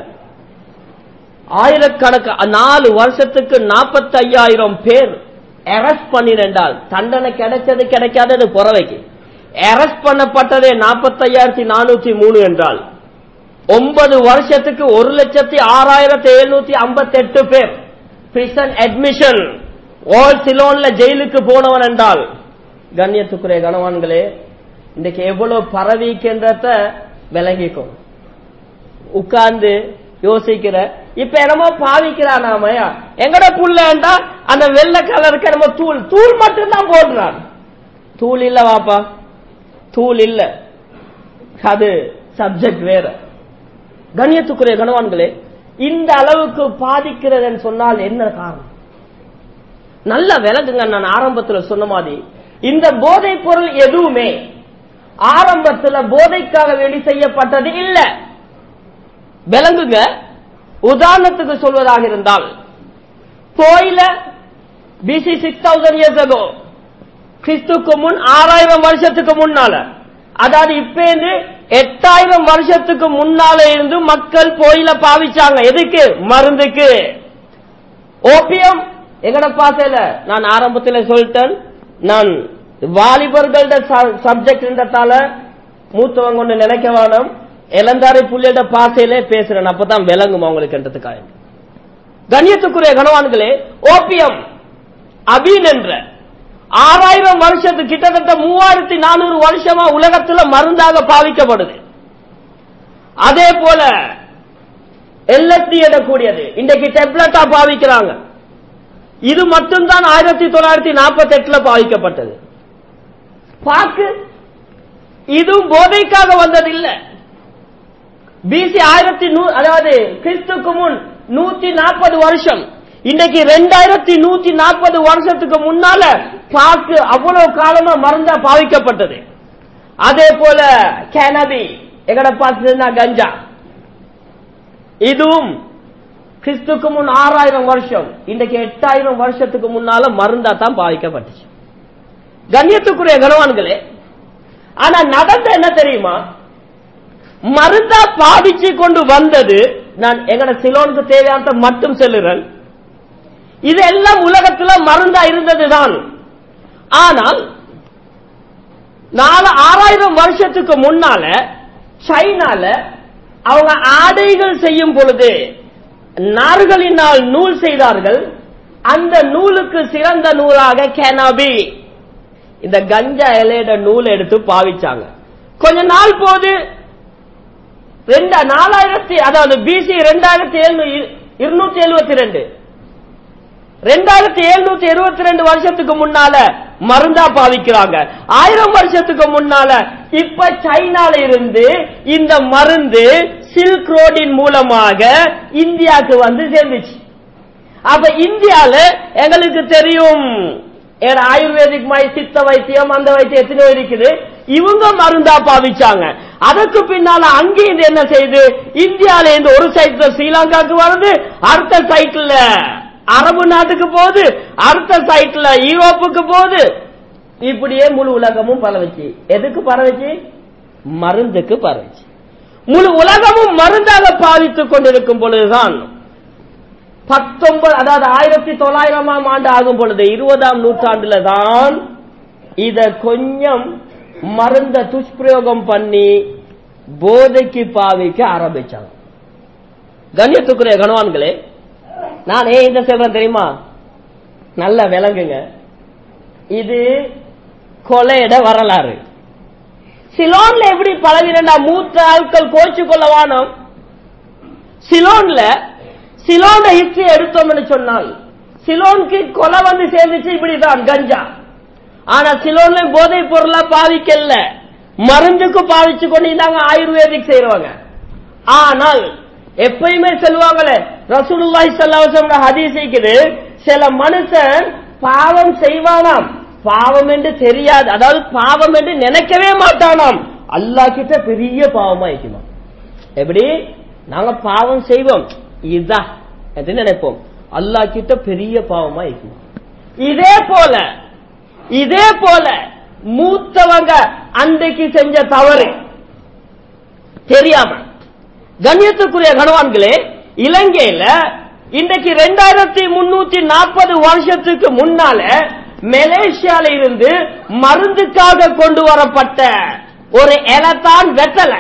A: ஆயிரக்கணக்கு நாலு வருஷத்துக்கு நாற்பத்தி ஐயாயிரம் பேர் அரெஸ்ட் பண்ணினால் தண்டனை கிடைச்சது கிடைக்காதது புறவைக்கு அரெஸ்ட் பண்ணப்பட்டதே நாற்பத்தி ஐயாயிரத்தி நானூத்தி மூணு என்றால் ஒன்பது வருஷத்துக்கு ஒரு லட்சத்தி ஆறாயிரத்தி எழுநூத்தி ஐம்பத்தி எட்டு பேர் பிரிசன் அட்மிஷன் ஓல் சிலோன்ல ஜெயிலுக்கு போனவன் என்றால் கண்ணியத்துக்குரிய கணவான்களே இன்றைக்கு எவ்வளவு பரவிக்கின்றத விளங்கிக்கும் உட்கார்ந்து யோசிக்கிற இப்ப என்னமோ பாவிக்கிறானாமையா எங்கட புள்ளண்டா அந்த வெள்ளை கலருக்கு என்னமோ தூள் தூள் மட்டும்தான் போடுறான் தூள் இல்ல வாப்பா தூள் இல்ல அது சப்ஜெக்ட் வேற கண்ணியத்துக்குரிய கணவான்களே இந்த அளவுக்கு பாதிக்கிறதுன்னு சொன்னால் என்ன காரணம் நல்ல விலகுங்க நான் ஆரம்பத்துல சொன்ன மாதிரி இந்த போதைப் பொருள் எதுவுமே ஆரம்பத்துல போதைக்காக வேண்டி செய்யப்பட்டது இல்ல விளங்குங்க உதாரணத்துக்கு சொல்வதாக இருந்தால் போயில BC six thousand years ago கிறிஸ்துக்கு முன் ஆறாயிரம் வருஷத்துக்கு முன்னால அதாவது இப்ப இருந்து எட்டாயிரம் வருஷத்துக்கு முன்னால இருந்து மக்கள் போயில பாவிச்சாங்க எதுக்கு மருந்துக்கு ஓபியம் எங்கட பாசையில நான் ஆரம்பத்தில் சொல்லிட்டேன் நான் வாலிபர்களோட சப்ஜெக்ட்ன்றதால மூத்தவங்க ஒன்று நினைக்க வேணும் இளந்தாரி புள்ளியோட பாசையிலே பேசுறேன் அப்பதான் விளங்கும் அவங்களுக்குன்றதுக்காக கண்ணியத்துக்குரிய கணவான்களே ஓபியம் அபீன் என்ற ஆறாயிரம் வருஷத்துக்கு கிட்டத்தட்ட மூவாயிரத்தி நானூறு வருஷமா உலகத்துல மருந்தாக பாவிக்கப்படுது அதே போல எல்எஸ்டி இடக்கூடியது இன்றைக்கு டெப்லெட்டா பாவிக்கிறாங்க இது மட்டும்தான் ஆயிரத்தி தொள்ளாயிரத்தி நாற்பத்தி எட்டுல பாவிக்கப்பட்டது பாக்கு இது போதைக்காக வந்ததில்லை பிசி ஆயிரத்தி நூ அதாவது கிறிஸ்துக்கு முன் நூத்தி நாற்பது வருஷம் இன்னைக்கு ரெண்டாயிரத்தி நூத்தி நாற்பது வருஷத்துக்கு முன்னால பாக்கு அவ்வளவு காலமா மருந்தா பாவிக்கப்பட்டது அதே போல கேனபி எங்கட பார்த்துனா கஞ்சா இதுவும் கிறிஸ்துக்கு முன் ஆறாயிரம் வருஷம் இன்றைக்கு எட்டாயிரம் வருஷத்துக்கு முன்னால மருந்தா தான் பாவிக்கப்பட்டுச்சு கண்ணியத்துக்குரிய கனவான்களே ஆனா நடந்த என்ன தெரியுமா மருந்தா பாவிச்சு கொண்டு வந்தது நான் எங்கட சிலோனுக்கு தேவையான மட்டும் செல்லுறேன் இதெல்லாம் உலகத்துல மருந்தா இருந்ததுதான் ஆனால் நாலு ஆறாயிரம் வருஷத்துக்கு முன்னால சைனால அவங்க ஆடைகள் செய்யும் பொழுது நார்களினால் நூல் செய்தார்கள் அந்த நூலுக்கு சிறந்த நூலாக கெனாபி இந்த கஞ்சா இலையோட நூல் எடுத்து பாவிச்சாங்க கொஞ்ச நாள் போது ரெண்டு நாலாயிரத்தி அதாவது பிசி ரெண்டாயிரத்தி இருநூத்தி எழுபத்தி ரெண்டு ரெண்டாயிரத்தி எழுநூத்தி இருபத்தி ரெண்டு வருஷத்துக்கு முன்னால மருந்தா பாவிக்கிறாங்க ஆயிரம் வருஷத்துக்கு முன்னால இப்ப சைனால இருந்து இந்த மருந்து சில்க் ரோடின் மூலமாக இந்தியாவுக்கு வந்து சேர்ந்துச்சு அப்ப இந்தியால எங்களுக்கு தெரியும் ஏன்னா ஆயுர்வேதிக் மை சித்த வைத்தியம் அந்த வைத்தியம் எத்தனையோ இருக்குது இவங்க மருந்தா பாவிச்சாங்க அதுக்கு பின்னால அங்கே இருந்து என்ன செய்யுது இந்தியால இருந்து ஒரு சைட்ல ஸ்ரீலங்காக்கு வருது அடுத்த சைட்ல அரபு நாட்டுக்கு போகுது அடுத்த சைட்ல யூரோப்புக்கு போகுது இப்படியே முழு உலகமும் பரவச்சு எதுக்கு பரவச்சு மருந்துக்கு பரவச்சு முழு உலகமும் மருந்தாக பாவித்துக் கொண்டிருக்கும் பொழுதுதான் பத்தொன்பது அதாவது ஆயிரத்தி தொள்ளாயிரமாம் ஆண்டு ஆகும் பொழுது இருபதாம் நூற்றாண்டுல தான் இத கொஞ்சம் மருந்த துஷ்பிரயோகம் பண்ணி போதைக்கு பாவிக்க ஆரம்பிச்சாங்க கண்ணியத்துக்குரிய கணவான்களே நான் ஏன் இந்த சொல்றேன் தெரியுமா நல்ல விளங்குங்க இது கொலையிட வரலாறு சிலோன்ல எப்படி பழகினா மூத்த ஆட்கள் கோச்சு கொள்ள வானம் சிலோன்ல சிலோன ஹிஸ்டரி எடுத்தோம்னு சொன்னால் சிலோனுக்கு கொலை வந்து சேர்ந்துச்சு இப்படிதான் கஞ்சா ஆனா சிலோன்ல போதை பொருளா பாவிக்கல மருந்துக்கு பாவிச்சு கொண்டிருந்தாங்க ஆயுர்வேதிக் செய்யறவங்க ஆனால் எப்பயுமே சொல்லுவாங்களே ரசூலுல்லாஹி ஸல்லல்லாஹு ஹதீஸ் இருக்குது சில மனுஷன் பாவம் செய்வானாம் பாவம் என்று தெரியாது அதாவது பாவம் என்று நினைக்கவே மாட்டானாம் அல்லாஹ் கிட்ட பெரிய பாவமா இருக்குமா எப்படி நாங்க பாவம் செய்வோம் இதுதான் என்று நினைப்போம் அல்லாஹ் கிட்ட பெரிய பாவமா இருக்குமா இதே போல இதே போல மூத்தவங்க அன்றைக்கு செஞ்ச தவறு தெரியாம கண்ணியத்துக்குரிய கணவான்களே இலங்கையில இன்றைக்கு ரெண்டாயிரத்தி முன்னூத்தி நாற்பது வருஷத்துக்கு முன்னால மலேசியால இருந்து மருந்துக்காக கொண்டு வரப்பட்ட ஒரு இலத்தான் வெத்தலை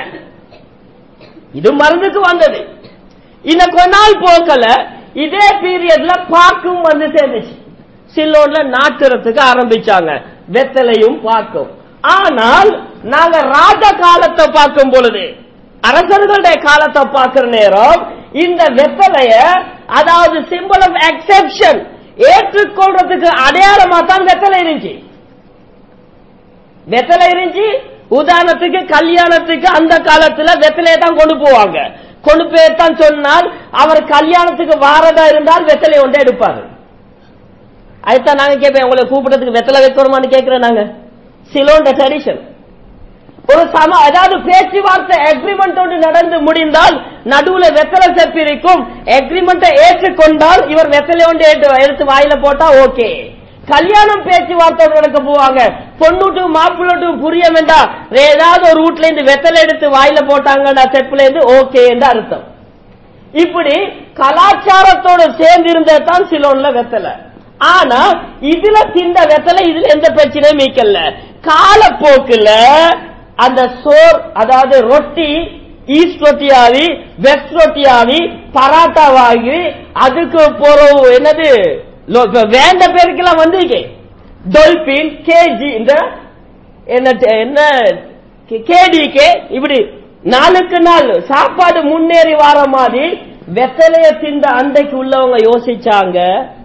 A: இது மருந்துக்கு வந்தது இந்த கொஞ்ச நாள் போக்கல இதே பீரியட்ல பாக்கும் வந்து சேர்ந்துச்சு சில்லோன்ல நாட்டுறதுக்கு ஆரம்பிச்சாங்க வெத்தலையும் பாக்கும் ஆனால் நாங்க ராஜ காலத்தை பார்க்கும் பொழுது அரசர்களுடைய காலத்தை பார்க்கிற நேரம் இந்த வெத்தலைய அதாவது சிம்பிள் ஆஃப் எக்ஸெப்ஷன் ஏற்றுக்கொள்றதுக்கு அடையாளமா தான் வெத்தலை இருந்துச்சு வெத்தலை இருந்துச்சு உதாரணத்துக்கு கல்யாணத்துக்கு அந்த காலத்துல வெத்தலையை தான் கொண்டு போவாங்க கொண்டு போய்தான் சொன்னால் அவர் கல்யாணத்துக்கு வாரதா இருந்தால் வெத்தலை ஒன்றே எடுப்பாரு அதுதான் நாங்க கேட்பேன் உங்களை கூப்பிட்டதுக்கு வெத்தலை வைக்கணுமான்னு கேட்கிறோம் நாங்க சிலோண்ட ட்ரெடிஷன் ஒரு சம அதாவது பேச்சுவார்த்தை அக்ரிமெண்ட் ஒன்று நடந்து முடிந்தால் நடுவுல வெத்தலை செப்பி இருக்கும் அக்ரிமெண்ட்டை ஏற்றுக்கொண்டால் இவர் வெத்தலை ஒன்று எடுத்து வாயில போட்டா ஓகே கல்யாணம் பேச்சுவார்த்தை நடக்க போவாங்க பொண்ணுட்டும் மாப்பிள்ளட்டும் புரிய வேண்டாம் ஏதாவது ஒரு வீட்ல இருந்து வெத்தலை எடுத்து வாயில போட்டாங்கன்னா செப்புல இருந்து ஓகே என்று அர்த்தம் இப்படி கலாச்சாரத்தோட சேர்ந்து இருந்ததான் சிலோன்ல வெத்தலை ஆனா இதுல திண்ட வெத்தலை இதுல எந்த பிரச்சனையும் மீக்கல்ல காலப்போக்குல அந்த சோர் அதாவது ரொட்டி ஈஸ்ட் ரொட்டி ஆகி வெஸ்ட் ரொட்டி ஆகி பராட்டாவாகி அதுக்கு போறோம் என்னது வேண்ட பேருக்கெல்லாம் வந்திருக்கே டொல்பின் கேஜி இந்த என்ன என்ன கேடிகே இப்படி நாளுக்கு நாள் சாப்பாடு முன்னேறி வர மாதிரி வெத்தலைய திண்ட அண்டைக்கு உள்ளவங்க யோசிச்சாங்க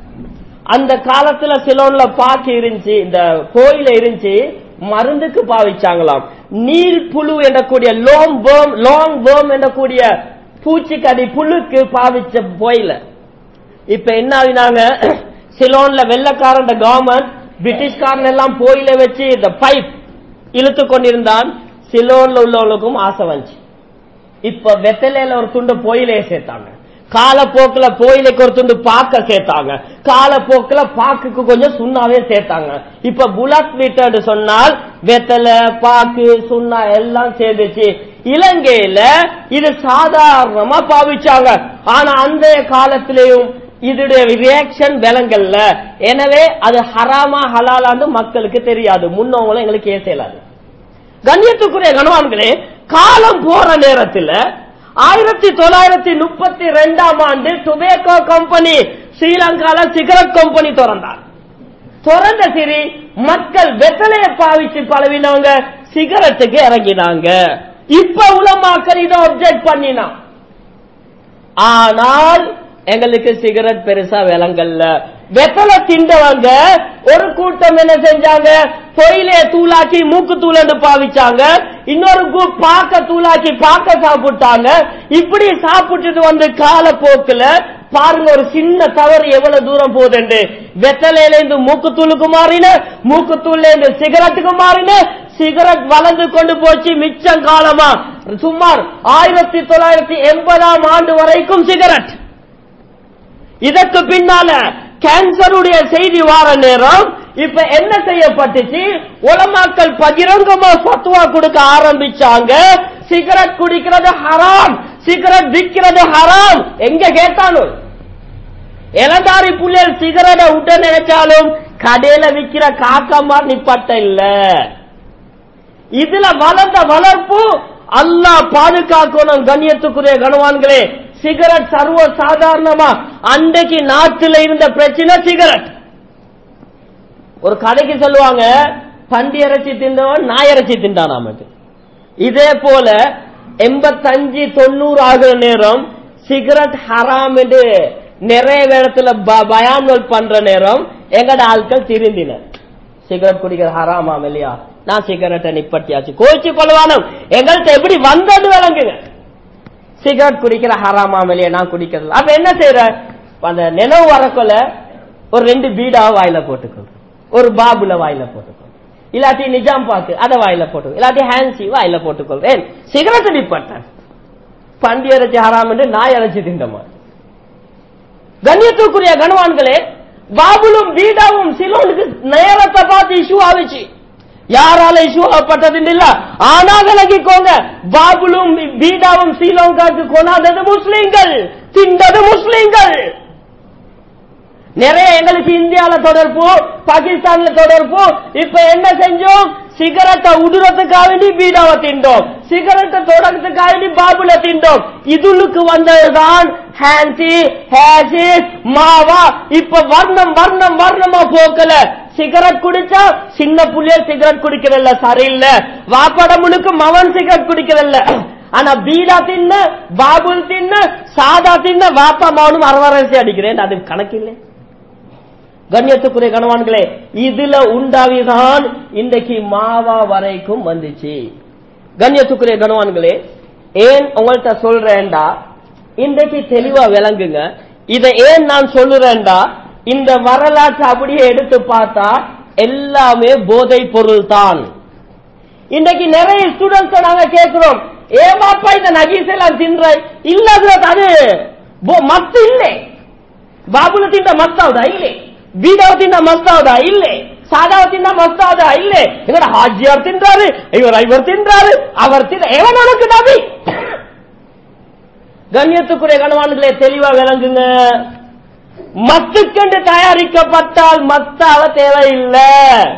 A: அந்த காலத்துல சிலோன்ல பாக்கு இருந்துச்சு இந்த கோயில இருந்துச்சு மருந்துக்கு பாவிச்சாங்களாம் நீல் புழு என்றக்கூடிய லோங் பேம் லாங் பேம் என்றக்கூடிய பூச்சிக்கடி புழுக்கு பாவிச்ச போயில இப்ப என்ன ஆகினாங்க சிலோன்ல வெள்ளக்காரன் கவர்மெண்ட் பிரிட்டிஷ்காரன் எல்லாம் போயில வச்சு இந்த பைப் இழுத்து கொண்டிருந்தான் சிலோன்ல உள்ளவங்களுக்கும் ஆசை வந்துச்சு இப்ப வெத்தலையில ஒரு துண்டு போயிலே சேர்த்தாங்க காலப்போக்கில் போயிலைக்கு ஒரு துண்டு பாக்க சேர்த்தாங்க காலப்போக்கில் பாக்குக்கு கொஞ்சம் சுண்ணாவே சேர்த்தாங்க இப்ப புலக் வீட்டு சொன்னால் வெத்தலை பாக்கு சுண்ணா எல்லாம் சேர்ந்துச்சு இலங்கையில இது சாதாரணமா பாவிச்சாங்க ஆனா அந்த காலத்திலேயும் இதோடைய ரியாக்ஷன் விலங்கல்ல எனவே அது ஹராமா ஹலாலான்னு மக்களுக்கு தெரியாது முன்னவங்களும் எங்களுக்கு ஏசலாது கண்ணியத்துக்குரிய கணவான்களே காலம் போற நேரத்தில் ஆயிரத்தி தொள்ளாயிரத்தி முப்பத்தி ரெண்டாம் ஆண்டு டுபேக்கோ கம்பெனி ஸ்ரீலங்கால சிகரெட் கம்பெனி திறந்தார் திறந்த சரி மக்கள் வெத்தலையை பாவிச்சு பழவினவங்க சிகரெட்டுக்கு இறங்கினாங்க இப்ப உலமாக்கல் இதை அப்செக்ட் பண்ணினான் ஆனால் எங்களுக்கு சிகரெட் பெருசா விளங்கல்ல வெத்தலை திண்டவங்க ஒரு கூட்டம் என்ன செஞ்சாங்க பொயிலே தூளாக்கி மூக்கு தூளண்டு பாவிச்சாங்க இன்னொரு குரூப் பாக்க தூளாக்கி பாக்க சாப்பிட்டாங்க இப்படி சாப்பிட்டுட்டு வந்து காலப்போக்குல பாருங்க ஒரு சின்ன தவறு எவ்வளவு தூரம் போகுதுண்டு வெத்தலையில இருந்து மூக்குத்தூளுக்கு மாறின மூக்குத்தூள்ல இருந்து சிகரெட்டுக்கு மாறின சிகரெட் வளர்ந்து கொண்டு போச்சு மிச்சம் காலமா சுமார் ஆயிரத்தி தொள்ளாயிரத்தி எண்பதாம் ஆண்டு வரைக்கும் சிகரெட் இதற்கு பின்னால கேன்சருடைய செய்தி வார நேரம் இப்ப என்ன செய்யப்பட்டுச்சு உலமாக்கள் பகிரங்கமா ஃபத்வா கொடுக்க ஆரம்பிச்சாங்க சிகரெட் குடிக்கிறது ஹராம் சிகரெட் விற்கிறது ஹராம் எங்க கேட்டாலும் இளந்தாரி புள்ளைகள் சிகரெட்டை விட்ட நினைச்சாலும் கடையில விக்கிற காக்கமா நிப்பட்ட இல்ல இதுல வளர்ந்த வளர்ப்பு அல்லாஹ் பாதுகாக்கணும் கண்ணியத்துக்குரிய கனவான்களே சிகரெட் சர்வ சாதாரணமா அன்றைக்கு நாட்டில் இருந்த பிரச்சனை சிகரெட் ஒரு கடைக்கு சொல்லுவாங்க பண்டி இறைச்சி தின்றவன் நாய் இறைச்சி தின்றான் நமக்கு இதே போல எண்பத்தஞ்சு தொண்ணூறு ஆகிற நேரம் சிகரெட் ஹராம் என்று நிறைய இடத்துல ப- பயான்கள் பண்ற நேரம் எங்கட ஆட்கள் திருந்தினர் சிகரெட் குடிக்கிற ஹராமாம் இல்லையா நான் சிகரெட்டை நிப்பட்டியாச்சு கோச்சு கொள்வானம் எங்கள்கிட்ட எப்படி வந்தது விளங்குங்க சிகரெட் குடிக்கிற ஹராமாம் இல்லையா நான் குடிக்கிறது அப்ப என்ன செய்யற அந்த நினைவு வரக்குள்ள ஒரு ரெண்டு பீடாவை வாயில போட்டுக்கோ ஒரு பாபுல வாயில போட்டுக்கோ இல்லாட்டி நிஜாம் பாக்கு அதை வாயில போட்டுக்கோ இல்லாட்டி ஹேன்சி வாயில போட்டுக்கொள் ஏன் சிகரெட் நிப்பட்டேன் பண்டி இறைச்சி ஹராம் என்று நாய் இறைச்சி திண்டமா கண்ணியத்துக்குரிய கனவான்களே பாபுலும் பீடாவும் சிலோனுக்கு நேரத்தை பார்த்து இஷ்யூ ஆவிச்சு யாரால இஷ்யூ ஆகப்பட்டது இல்ல ஆனா விலகிக்கோங்க பாபுலும் பீடாவும் ஸ்ரீலங்காக்கு கொண்டாதது முஸ்லிம்கள் திண்டது முஸ்லிம்கள் நிறைய எங்களுக்கு இந்தியால தொடர்பு பாகிஸ்தான்ல தொடர்பு இப்ப என்ன செஞ்சோம் சிகரெட்டை உடுறதுக்காக வேண்டி பீடாவை திண்டோம் சிகரெட்டை தொடர்றதுக்காக வேண்டி பாபுல திண்டோம் இதுலுக்கு வந்ததுதான் ஹான்சி ஹேசிஸ் மாவா இப்ப வர்ணம் வர்ணம் வர்ணமா போக்கல சிகரெட் குடிச்சா சின்ன புள்ளியல் சிகரெட் குடிக்கிறல்ல சரியில்லை வாப்பட முழுக்க மவன் சிகரெட் குடிக்கிறல்ல ஆனா பீடா தின்ன பாபுல் தின்ன சாதா தின்ன வாப்பா மவனும் அரவரசி அடிக்கிறேன் அது கணக்கில்லை கண்ணியத்துக்குரிய கணவான்களே இதுல உண்டாவிதான் இன்றைக்கு மாவா வரைக்கும் வந்துச்சு கண்ணியத்துக்குரிய கணவான்களே ஏன் உங்கள்கிட்ட சொல்றேன்டா இன்றைக்கு தெளிவா விளங்குங்க இதை ஏன் நான் சொல்லுறேன்டா இந்த வரலாற்றை அப்படியே எடுத்து பார்த்தா எல்லாமே போதை பொருள் தான் இன்னைக்கு நிறைய ஸ்டூடெண்ட்ஸ் நாங்க கேட்கிறோம் ஏமாப்பா இந்த நகீஸ் எல்லாம் தின்ற இல்ல அது போ- மத்து இல்லை ಬಾಬುನ ತಿಂದ ಮಸ್ತಾವ್ದಾ ಇಲ್ಲಿ ಬೀಡಾವ್ ತಿಂದ ಮಸ್ತಾವ್ದಾ ಇಲ್ಲಿ ಸಾದಾವ್ ತಿಂದ ಮಸ್ತಾವ್ದಾ ಇಲ್ಲಿ ಇವರ ಹಾಜಿಯವ್ರು ತಿಂದ್ರಾரு ಇವರು ಐವರು ತಿಂದ್ರಾரு அவர் தின்ற எவன் உனக்கு நபி கண்ணியத்துக்குரிய கணவான்களே தெளிவா விளங்குங்க மத்துக்கென்று தயாரிக்கப்பட்டால் மத்தாவ தேவையில்லை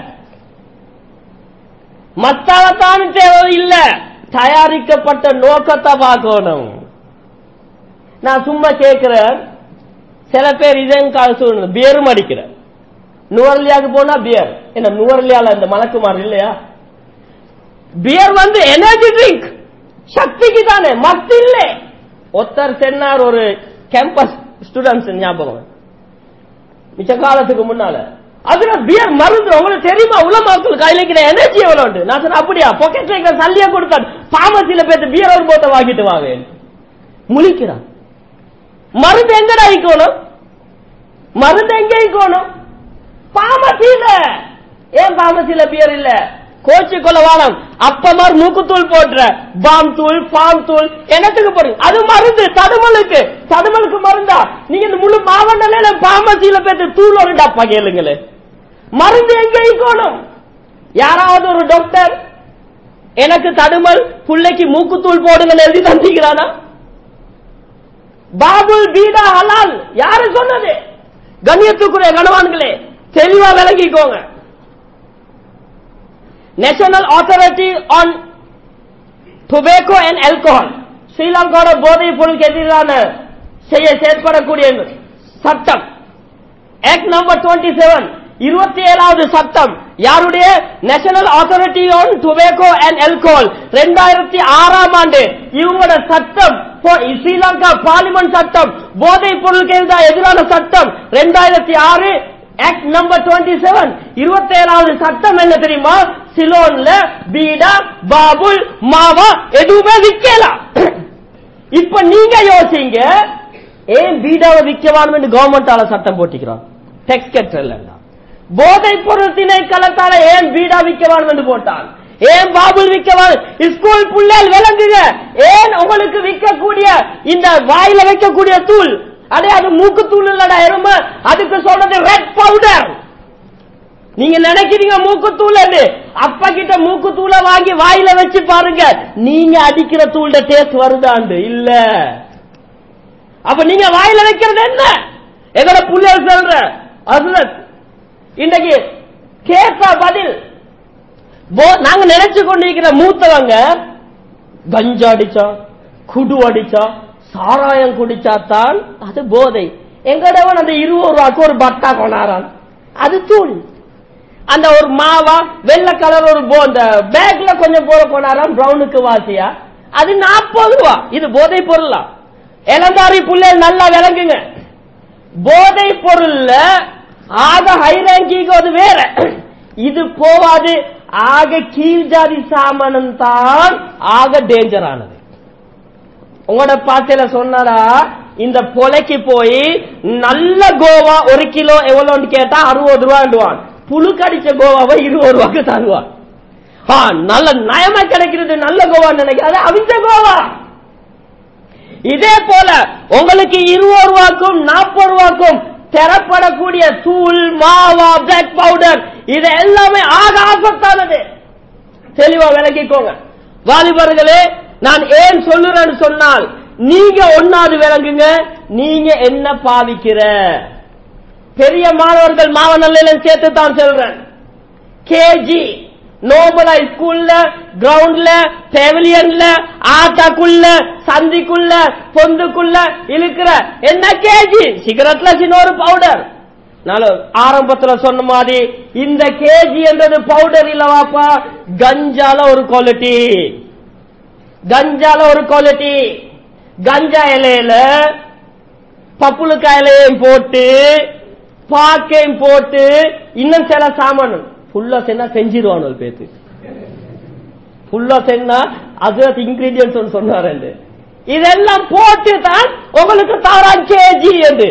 A: மத்தாவத்தான் தேவையில்லை தயாரிக்கப்பட்ட நோக்கத்தை பார்க்கணும் நான் சும்மா கேட்கிறேன் சில பேர் இதன் கால சூழ்நிலை பியரும் அடிக்கிற நுவரலியாக்கு போனா பியர் என்ன நுவரலியால இந்த மலக்குமார் இல்லையா பியர் வந்து எனர்ஜி ட்ரிங்க் சக்திக்கு தானே மத்து இல்லை ஒருத்தர் சென்னார் ஒரு கேம்பஸ் ஸ்டூடெண்ட்ஸ் ஞாபகம் மிச்ச காலத்துக்கு முன்னால அதுல பியர் மருந்து உங்களுக்கு தெரியுமா உலமாக்கள் கையில எனர்ஜி எவ்வளவு உண்டு நான் சொன்னேன் அப்படியா பாக்கெட்ல இருக்கிற சல்லியா கொடுத்தான் பாமசியில பேத்து பியர் ஒரு போத்த வாங்கிட்டு வாங்க முழிக்கிறான் மருந்து எங்கடா இக்கணும் மருந்து எங்க இக்கணும் பாமசியில ஏன் பாமசியில பியர் இல்ல கோச்சி கொலவானம் அப்பமார் மூக்குத்தூள் போடுற பாம் தூள் பாம் தூள் என்னத்துக்கு போறீங்க அது மருந்து தடுமலுக்கு தடுமலுக்கு மருந்தா நீங்க இந்த முழு மாவட்டல பாமசியில பேத்து தூள் ஒரு டப்பா கேளுங்களே மருந்து எங்க இக்கணும் யாராவது ஒரு டாக்டர் எனக்கு தடுமல் புள்ளைக்கு மூக்குத்தூள் போடுங்கன்னு எழுதி தந்திக்கிறானா பாபுல் பீடா ஹலால் யாரு சொன்னது கண்ணியத்துக்குரிய கணவான்களே தெளிவா விளங்கிக்கோங்க national authority on tobacco and alcohol ஸ்ரீலங்காவோட போதைப் பொருளுக்கு எதிரான செய்ய செயற்படக்கூடிய சட்டம் ஆக்ட் நம்பர் டுவெண்ட்டி செவன் இருபத்தி ஏழாவது சட்டம் யாருடைய national authority on tobacco and alcohol ரெண்டாயிரத்தி ஆறாம் ஆண்டு இவங்களோட சட்டம் போ- ஸ்ரீலங்கா பார்லிமெண்ட் சட்டம் போதைப் பொருளுக்கு எதிரான எதிரான சட்டம் ரெண்டாயிரத்தி ஆறு ஆக்ட் நம்பர் டுவெண்ட்டி செவன் இருபத்தி ஏழாவது சட்டம் என்ன தெரியுமா சிலோன்ல பீடா பாபுல் மாவா எதுவுமே விக்கலாம் இப்ப நீங்க யோசிங்க ஏன் பீடாவை விற்கவான்னு கவர்மெண்டால சட்டம் போட்டிக்கிறான் டெக்ஸ் கட்டல போதைப் பொருள் திணைக்களத்தால ஏன் பீடா விற்கவான் என்று போட்டான் ஏன் பாபுல் விற்கவான் ஸ்கூல் புள்ளைகள் விளங்குங்க ஏன் உங்களுக்கு விற்கக்கூடிய இந்த வாயில வைக்கக்கூடிய தூள் அடே அது மூக்கு தூள் இல்லடா எருமை அதுக்கு சொல்றது ரெட் பவுடர் நீங்க நினைக்கிறீங்க மூக்குத்தூள் அப்பா கிட்ட மூக்குத்தூளை வாங்கி வாயில வச்சு பாருங்க நீங்க அடிக்கிற தூள்ட டேஸ்ட் வருதாண்டு இல்ல அப்ப நீங்க வாயில வைக்கிறது என்ன எங்கட புள்ள சொல்ற அசுரத் இன்றைக்கு கேட்ப பதில் போ- நாங்க நினைச்சு கொண்டிருக்கிற மூத்தவங்க கஞ்சா அடிச்சா குடு அடிச்சா சாராயம் குடிச்சா தான் அது போதை எங்கடவன் அந்த இருபது ரூபாய்க்கு ஒரு பட்டா கொண்டாரான் அது தூள் அந்த ஒரு மாவா வெள்ளை கலர் ஒரு போ- அந்த பேக்ல கொஞ்சம் போல கொண்டாராம் பிரவுனுக்கு வாசியா அது நாற்பது ரூபா இது போதை பொருளா இளந்தாரி புள்ளை நல்லா விளங்குங்க போதை பொருள்ல ஆக ஹை ரேங்கிங் அது வேற இது போவாது ஆக கீழ் ஜாதி சாமானம் தான் ஆக டேஞ்சர் ஆனது உங்களோட பாத்தையில சொன்னடா இந்த பொலைக்கு போய் நல்ல கோவா ஒரு கிலோ எவ்வளோன்னு கேட்டா அறுபது ரூபாண்டுவான் புழு கடிச்ச கோவாவை இருபது ரூபாய்க்கு தருவான் ஆ, நல்ல நயமா கிடைக்கிறது நல்ல கோவா நினைக்கிறது அவிஞ்ச கோவா இதே போல உங்களுக்கு இருபது ரூபாய்க்கும் நாற்பது ரூபாய்க்கும் தரப்படக்கூடிய தூள் மாவா பிளாக் பவுடர் இது எல்லாமே ஆக ஆபத்தானது தெளிவா விளங்கிக்கோங்க வாலிபர்களே நான் ஏன் சொல்லுறேன்னு சொன்னால் நீங்க ஒன்னாவது விளங்குங்க நீங்க என்ன பாவிக்கிற பெரிய மாணவர்கள் மாவனல்ல சேர்த்து தான் சொல்றேன் கேஜி நோபலா ஸ்கூல்ல கிரவுண்ட்ல பெவிலியன்ல ஆட்டாக்குள்ள சந்திக்குள்ள பொந்துக்குள்ள இழுக்கிற என்ன கேஜி சிகரெட்ல சின்ன ஒரு பவுடர் நான் ஆரம்பத்துல சொன்ன மாதிரி இந்த கேஜி என்றது பவுடர் இல்லவாப்பா கஞ்சால ஒரு குவாலிட்டி கஞ்சால ஒரு குவாலிட்டி கஞ்சா இலையில பப்புளுக்காய் இலையும் போட்டு பாக்கையும் போட்டு இன்னும் சில சாமான் ஃபுல்லா சென்னா செஞ்சிருவான் ஒரு பேத்து ஃபுல்லா சென்னா அது இன்கிரீடியன்ஸ் சொன்னாரு இதெல்லாம் போட்டு தான் உங்களுக்கு தாரான் கேஜி என்று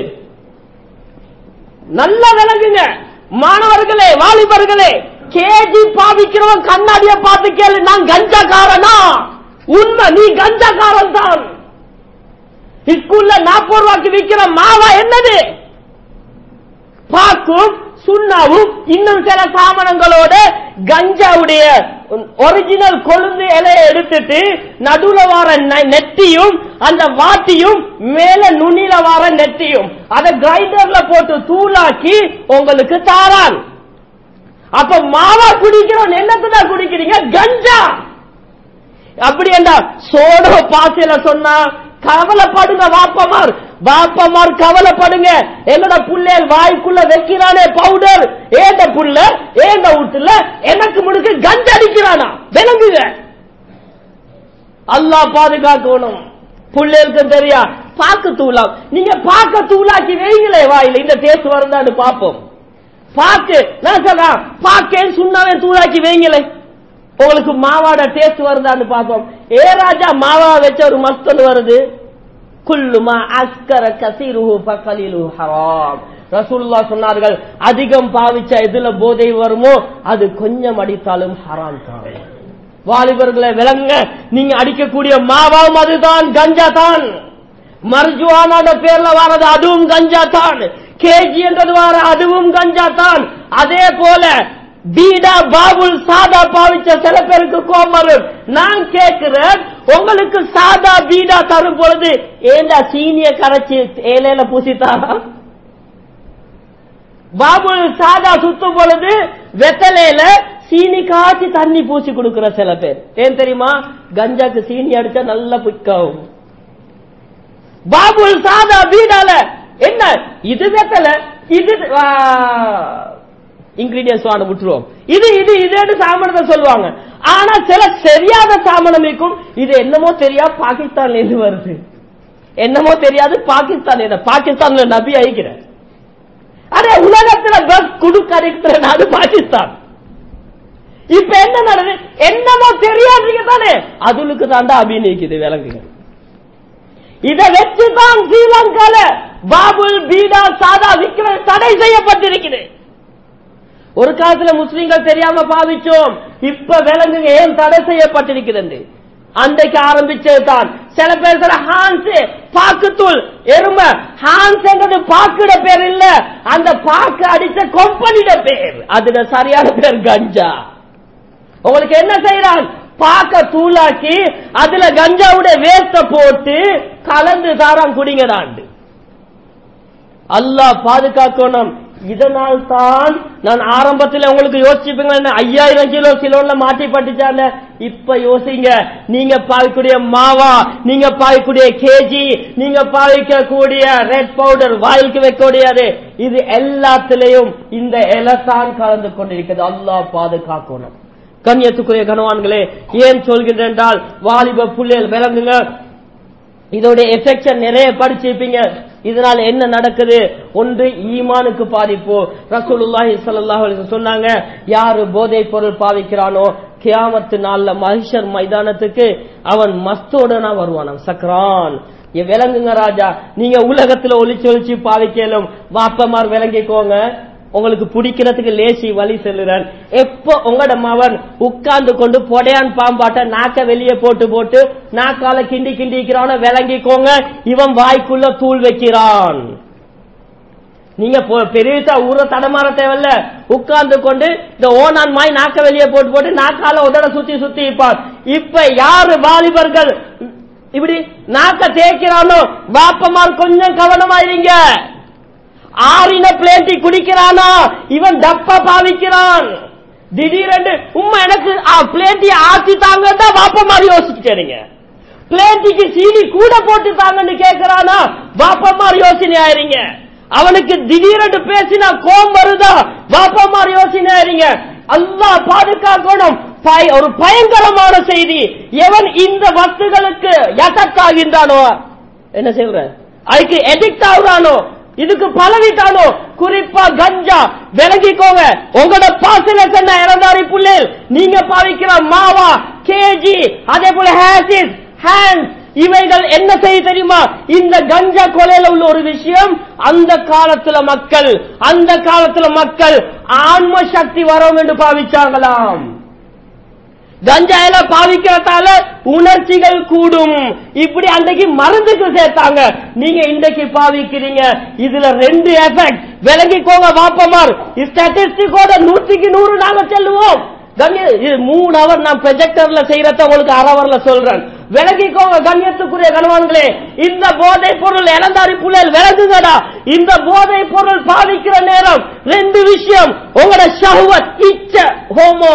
A: நல்ல விளங்குங்க மாணவர்களே வாலிபர்களே கேஜி பாவிக்கிறவன் கண்ணாடிய பார்த்து கேளு நான் கஞ்சாக்காரனா உண்மை நீ கஞ்சாக்காரன் தான் ஸ்கூல்ல நாற்பது ரூபாய்க்கு விற்கிற மாவா என்னது பாக்கும் சுண்ணாவும் இன்னும் சில சாமனங்களோட கஞ்சாவுடைய ஒரிஜினல் கொழுந்து இலையை எடுத்துட்டு நடுவுல வர ந- நெத்தியும் அந்த வாட்டியும் மேல நுனியில வர நெத்தியும் அதை கிரைண்டர்ல போட்டு தூளாக்கி உங்களுக்கு தாரான் அப்ப மாவா குடிக்கிறோம் என்னத்துதான் குடிக்கிறீங்க கஞ்சா அப்படி என்ன சோடோ பாசையில சொன்னா கவலைப்படுங்க வாப்பமார் வாப்பமார் கவலைப்படுங்க என்னோட புள்ளையல் வாய்க்குள்ள வைக்கிறானே பவுடர் ஏண்ட புள்ள ஏண்ட வீட்டுல எனக்கு முடுக்கு கஞ்ச அடிக்கிறானா விளங்குங்க அல்லாஹ் பாதுகாக்கணும் புள்ளைகளுக்கு தெரியா பாக்கு தூளா நீங்க பாக்க தூளாக்கி வைங்களே வாயில இந்த டேஸ்ட் வருதான்னு பாப்போம் பாக்கு நான் சொல்றேன் பாக்கேன்னு சுண்ணாவே தூளாக்கி வைங்களே உங்களுக்கு மாவாட டேஸ்ட் வருதான்னு பார்ப்போம் ஏ ராஜா மாவா வச்ச ஒரு மஸ்தன் வருது குல்லுமா அஸ்கர கசீருஹு ஃபகலிலு ஹராம் ரசூலுல்லாஹ் சொன்னார்கள் அதிகம் பாவிச்ச எதுல போதை வருமோ அது கொஞ்சம் அடித்தாலும் ஹராம் தான் வாலிபர்களை விளங்க நீங்க அடிக்கக்கூடிய மாவாவும் அதுதான் கஞ்சா தான் மர்ஜுவானோட பேர்ல வரது அதுவும் கஞ்சா தான் கேஜி என்றது வர அதுவும் கஞ்சா தான் அதே போல பீடா பாபுல் சாதா பாவிச்ச சில பேருக்கு கோபம் வரும் நான் கேட்கிறேன் உங்களுக்கு சாதா பீடா தரும் பொழுது ஏண்டா சீனிய கரைச்சி ஏலையில பூசித்தாரா பாபுல் சாதா சுத்தும் பொழுது வெத்தலையில சீனி காய்ச்சி தண்ணி பூசி கொடுக்கிற சில பேர் ஏன் தெரியுமா கஞ்சாக்கு சீனி அடிச்சா நல்லா பிக்காவும் பாபுல் சாதா பீடால என்ன இது வெத்தலை இது இன்கிரீடியன்ஸ் வாங்க விட்டுருவோம் இது இது இதுன்னு சாமனத்தை சொல்லுவாங்க ஆனா சில சரியான சாமனம் இருக்கும் இது என்னமோ தெரியா பாகிஸ்தான்ல இருந்து வருது என்னமோ தெரியாது பாகிஸ்தான் என்ன பாகிஸ்தான்ல நபி அழிக்கிறேன் அரே உலகத்துல பஸ் குடுக்கரைக்கிற நாடு பாகிஸ்தான் இப்ப என்ன நடக்குது என்னமோ தெரியாதீங்க தானே அதுலுக்கு தாண்டா அபிநயிக்குது விளங்குங்க இதை வச்சுதான் ஸ்ரீலங்கால பாபுல் பீடா சாதா விக்ரம் தடை செய்யப்பட்டிருக்கிறது ஒரு காலத்துல முஸ்லிம்கள் தெரியாம பாவிச்சோம் இப்ப விலங்குங்க ஏன் தடை செய்யப்பட்டிருக்கிறது அன்றைக்கு ஆரம்பிச்சது தான் சில பேர் சொல்ற ஹான்ஸ் பாக்குத்தூள் எருமை ஹான்ஸ் என்றது பாக்குட பேர் இல்ல அந்த பாக்கு அடிச்ச கொம்பனிட பேர் அதுல சரியான பேர் கஞ்சா உங்களுக்கு என்ன செய்யறான் பாக்க தூளாக்கி அதுல கஞ்சாவுடைய வேஸ்ட போட்டு கலந்து தாரான் குடிங்கடாண்டு அல்லாஹ் பாதுகாக்கணும் இதனால் தான் நான் ஆரம்பத்தில் உங்களுக்கு யோசிச்சுப்பீங்க ஐயாயிரம் கிலோ கிலோல மாட்டி பட்டுச்சாங்க இப்ப யோசிங்க நீங்க பாவிக்கூடிய மாவா நீங்க பாவிக்கூடிய கேஜி நீங்க பாவிக்கக்கூடிய ரெட் பவுடர் வாயிலுக்கு வைக்கக்கூடியது இது எல்லாத்திலையும் இந்த இலத்தான் கலந்து கொண்டிருக்கிறது அல்லாஹ் பாதுகாக்கணும் கண்ணியத்துக்குரிய கனவான்களே ஏன் சொல்கின்றேன் என்றால் வாலிப புள்ளைகள் விளங்குங்க இதோட எஃபெக்ஷன் நிறைய படிச்சிருப்பீங்க இதனால என்ன நடக்குது ஒன்று ஈமானுக்கு பாதிப்பு ரசூலுல்லாஹி ஸல்லல்லாஹு அலைஹி வஸல்லம் சொன்னாங்க யாரு போதைப் பொருள் பாவிக்கிறானோ கியாமத்து நாள்ல மஹ்ஷர் மைதானத்துக்கு அவன் மஸ்தோடனா வருவானாம் சக்ரான் இங்க விளங்குங்க ராஜா நீங்க உலகத்துல ஒளிச்சு ஒளிச்சு பாவிக்கலும் வாப்பமார் விளங்கிக்கோங்க உங்களுக்கு பிடிக்கிறதுக்கு லேசி வழி செல்லுறேன் எப்ப உங்களோட மவன் உட்கார்ந்து கொண்டு பொடையான் பாம்பாட்ட நாக்க வெளியே போட்டு போட்டு நாக்கால கிண்டி கிண்டிக்கிறான விளங்கிக்கோங்க இவன் வாய்க்குள்ள தூள் வைக்கிறான் நீங்க பொ- பெரியசா ஊர தடமாற தேவையில்ல உட்கார்ந்து கொண்டு இந்த ஓனான் மாய் நாக்க வெளியே போட்டு போட்டு நாக்கால உதட சுத்தி சுத்தி இருப்பான் இப்ப யாரு வாலிபர்கள் இப்படி நாக்க தேய்க்கிறானோ வாப்பமார் கொஞ்சம் கவனமாயிருங்க ஆறின பிளேட்டி குடிக்கிறானா இவன் டப்பா பாவிக்கிறான் திடீரென்று உம்மா எனக்கு பிளேட்டி ஆத்தி தாங்கன்னா வாப்ப மாதிரி யோசிச்சுட்டீங்க பிளேட்டிக்கு சீனி கூட போட்டு தாங்கன்னு கேட்கிறானா வாப்ப மாதிரி யோசனை ஆயிருங்க அவனுக்கு திடீரென்று பேசினா கோம் வருதா வாப்ப மாதிரி யோசனை ஆயிருங்க அல்லாஹ் பாதுகாக்கணும் பய- ஒரு பயங்கரமான செய்தி எவன் இந்த வஸ்துகளுக்கு யசக்காகின்றானோ என்ன செய்வற அதுக்கு எடிக்ட் ஆகுறானோ இதுக்கு பலவிட்டானோ குறிப்பா கஞ்சா விளங்கிக்கோங்க உங்களோட பாசில சொன்ன இறந்தாரி புள்ளில் நீங்க பாவிக்கிற மாவா கேஜி அதே போல ஹேசிஸ் ஹேண்ட் இவைகள் என்ன செய்ய தெரியுமா இந்த கஞ்சா கொலையில உள்ள ஒரு விஷயம் அந்த காலத்துல மக்கள் அந்த காலத்துல மக்கள் ஆன்ம சக்தி வரும் என்று பாவிச்சாங்களாம் கஞ்சாயில பாவிக்கிறதால உணர்ச்சிகள் கூடும் இப்படி அன்றைக்கு மருந்துக்கு சேர்த்தாங்க நீங்க இன்றைக்கு பாவிக்கிறீங்க இதுல ரெண்டு எஃபெக்ட் விளங்கிக்கோங்க வாப்பமார் ஸ்டாட்டிஸ்டிக்கோட நூற்றுக்கு நூறு நாங்க செல்லுவோம் கண்ணிய இது மூணு அவர் நான் ப்ரொஜெக்டர்ல செய்யறத உங்களுக்கு அரை ஹவர்ல சொல்றேன் விளங்கிக்கோங்க கண்ணியத்துக்குரிய கணவான்களே இந்த போதை பொருள் இறந்தாரி புள்ளல் விளங்குங்கடா இந்த போதை பொருள் பாவிக்கிற நேரம் ரெண்டு விஷயம் உங்களோட ஷஹ்வத் இச்ச ஹோமோ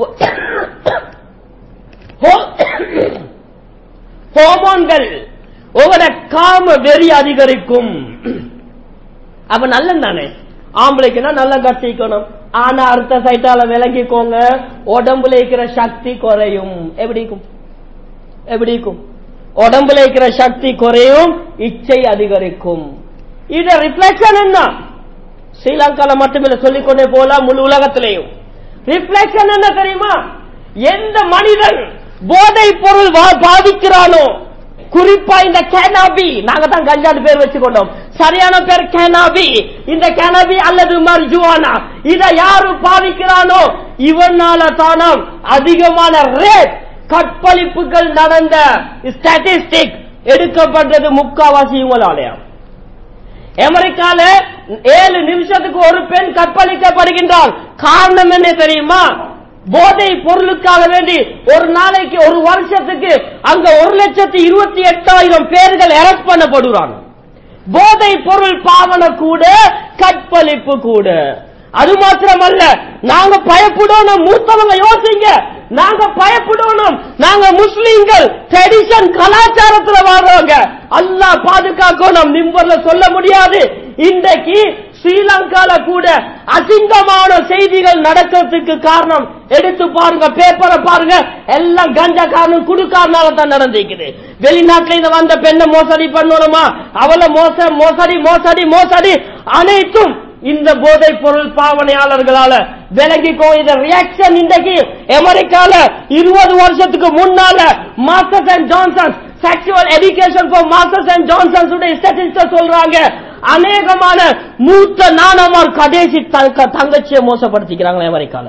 A: ஹோமோன்கள் உங்களோட காம வெறி அதிகரிக்கும் அப்ப நல்லம் தானே ஆம்பளைக்குன்னா நல்ல கட்டிக்கணும் ஆனா அடுத்த சைட்டால விளங்கிக்கோங்க உடம்புல இருக்கிற சக்தி குறையும் எப்படி இருக்கும் எப்படி இருக்கும் உடம்புல இருக்கிற சக்தி குறையும் இச்சை அதிகரிக்கும் இது ரிஃப்ளெக்ஷன் என்ன ஸ்ரீலங்கால மட்டுமில்ல சொல்லிக்கொண்டே போலாம் முழு உலகத்திலேயும் ரிஃப்ளெக்ஷன் என்ன தெரியுமா எந்த மனிதன் போதை பொருள் வா- பாதிக்கிறானோ குறிப்பா இந்த கேனாபி நாங்க தான் கஞ்சாடு பேர் வச்சுக்கொண்டோம் சரியான பேர் கேனாபி இந்த கேனாபி அல்லது மர்ஜுவானா இத யாரு பாவிக்கிறானோ இவனால தானம் அதிகமான ரேட் கற்பழிப்புகள் நடந்த ஸ்டாட்டிஸ்டிக் எடுக்கப்பட்டது முக்காவாசி இவங்களாலயம் அமெரிக்கால ஏழு நிமிஷத்துக்கு ஒரு பெண் கற்பழிக்கப்படுகின்றாள் காரணம் என்ன தெரியுமா போதை பொருளுக்காக வேண்டி ஒரு நாளைக்கு ஒரு வருஷத்துக்கு அங்க ஒரு லட்சத்தி இருபத்தி எட்டாயிரம் பேர்கள் அரெஸ்ட் பண்ணப்படுறாங்க போதை பொருள் பாவனை கூட கற்பழிப்பு கூட அது மாத்திரமல்ல நாங்க பயப்படணும் மூத்தவங்க யோசிங்க நாங்க பயப்படணும் நாங்க முஸ்லீம்கள் ட்ரெடிஷன் கலாச்சாரத்துல வாழ்றவங்க அல்லாஹ் பாதுகாக்கணும் நிம்பர்ல சொல்ல முடியாது இன்றைக்கு ஸ்ரீலங்கால கூட அசிங்கமான செய்திகள் நடக்கிறதுக்கு காரணம் எடுத்து பாருங்க பேப்பரை பாருங்க எல்லாம் கஞ்சா காரணம் குடுக்காரனால தான் நடந்திருக்குது வெளிநாட்டுல இருந்து வந்த பெண்ணை மோசடி பண்ணணுமா அவளை மோச மோசடி மோசடி மோசடி அனைத்தும் இந்த போதைப் பொருள் பாவனையாளர்களால விலகிக்கோ இந்த ரியாக்ஷன் இன்றைக்கு அமெரிக்கால இருபது வருஷத்துக்கு முன்னால Masters and Johnson sexual education for Masters and Johnson's உடைய ஸ்டாட்டிஸ்டிக்ஸ் சொல்றாங்க அநேகமான மூத்த நாணமார் கடைசி த- தங்கச்சியை மோசப்படுத்திக்கிறாங்க அமெரிக்கால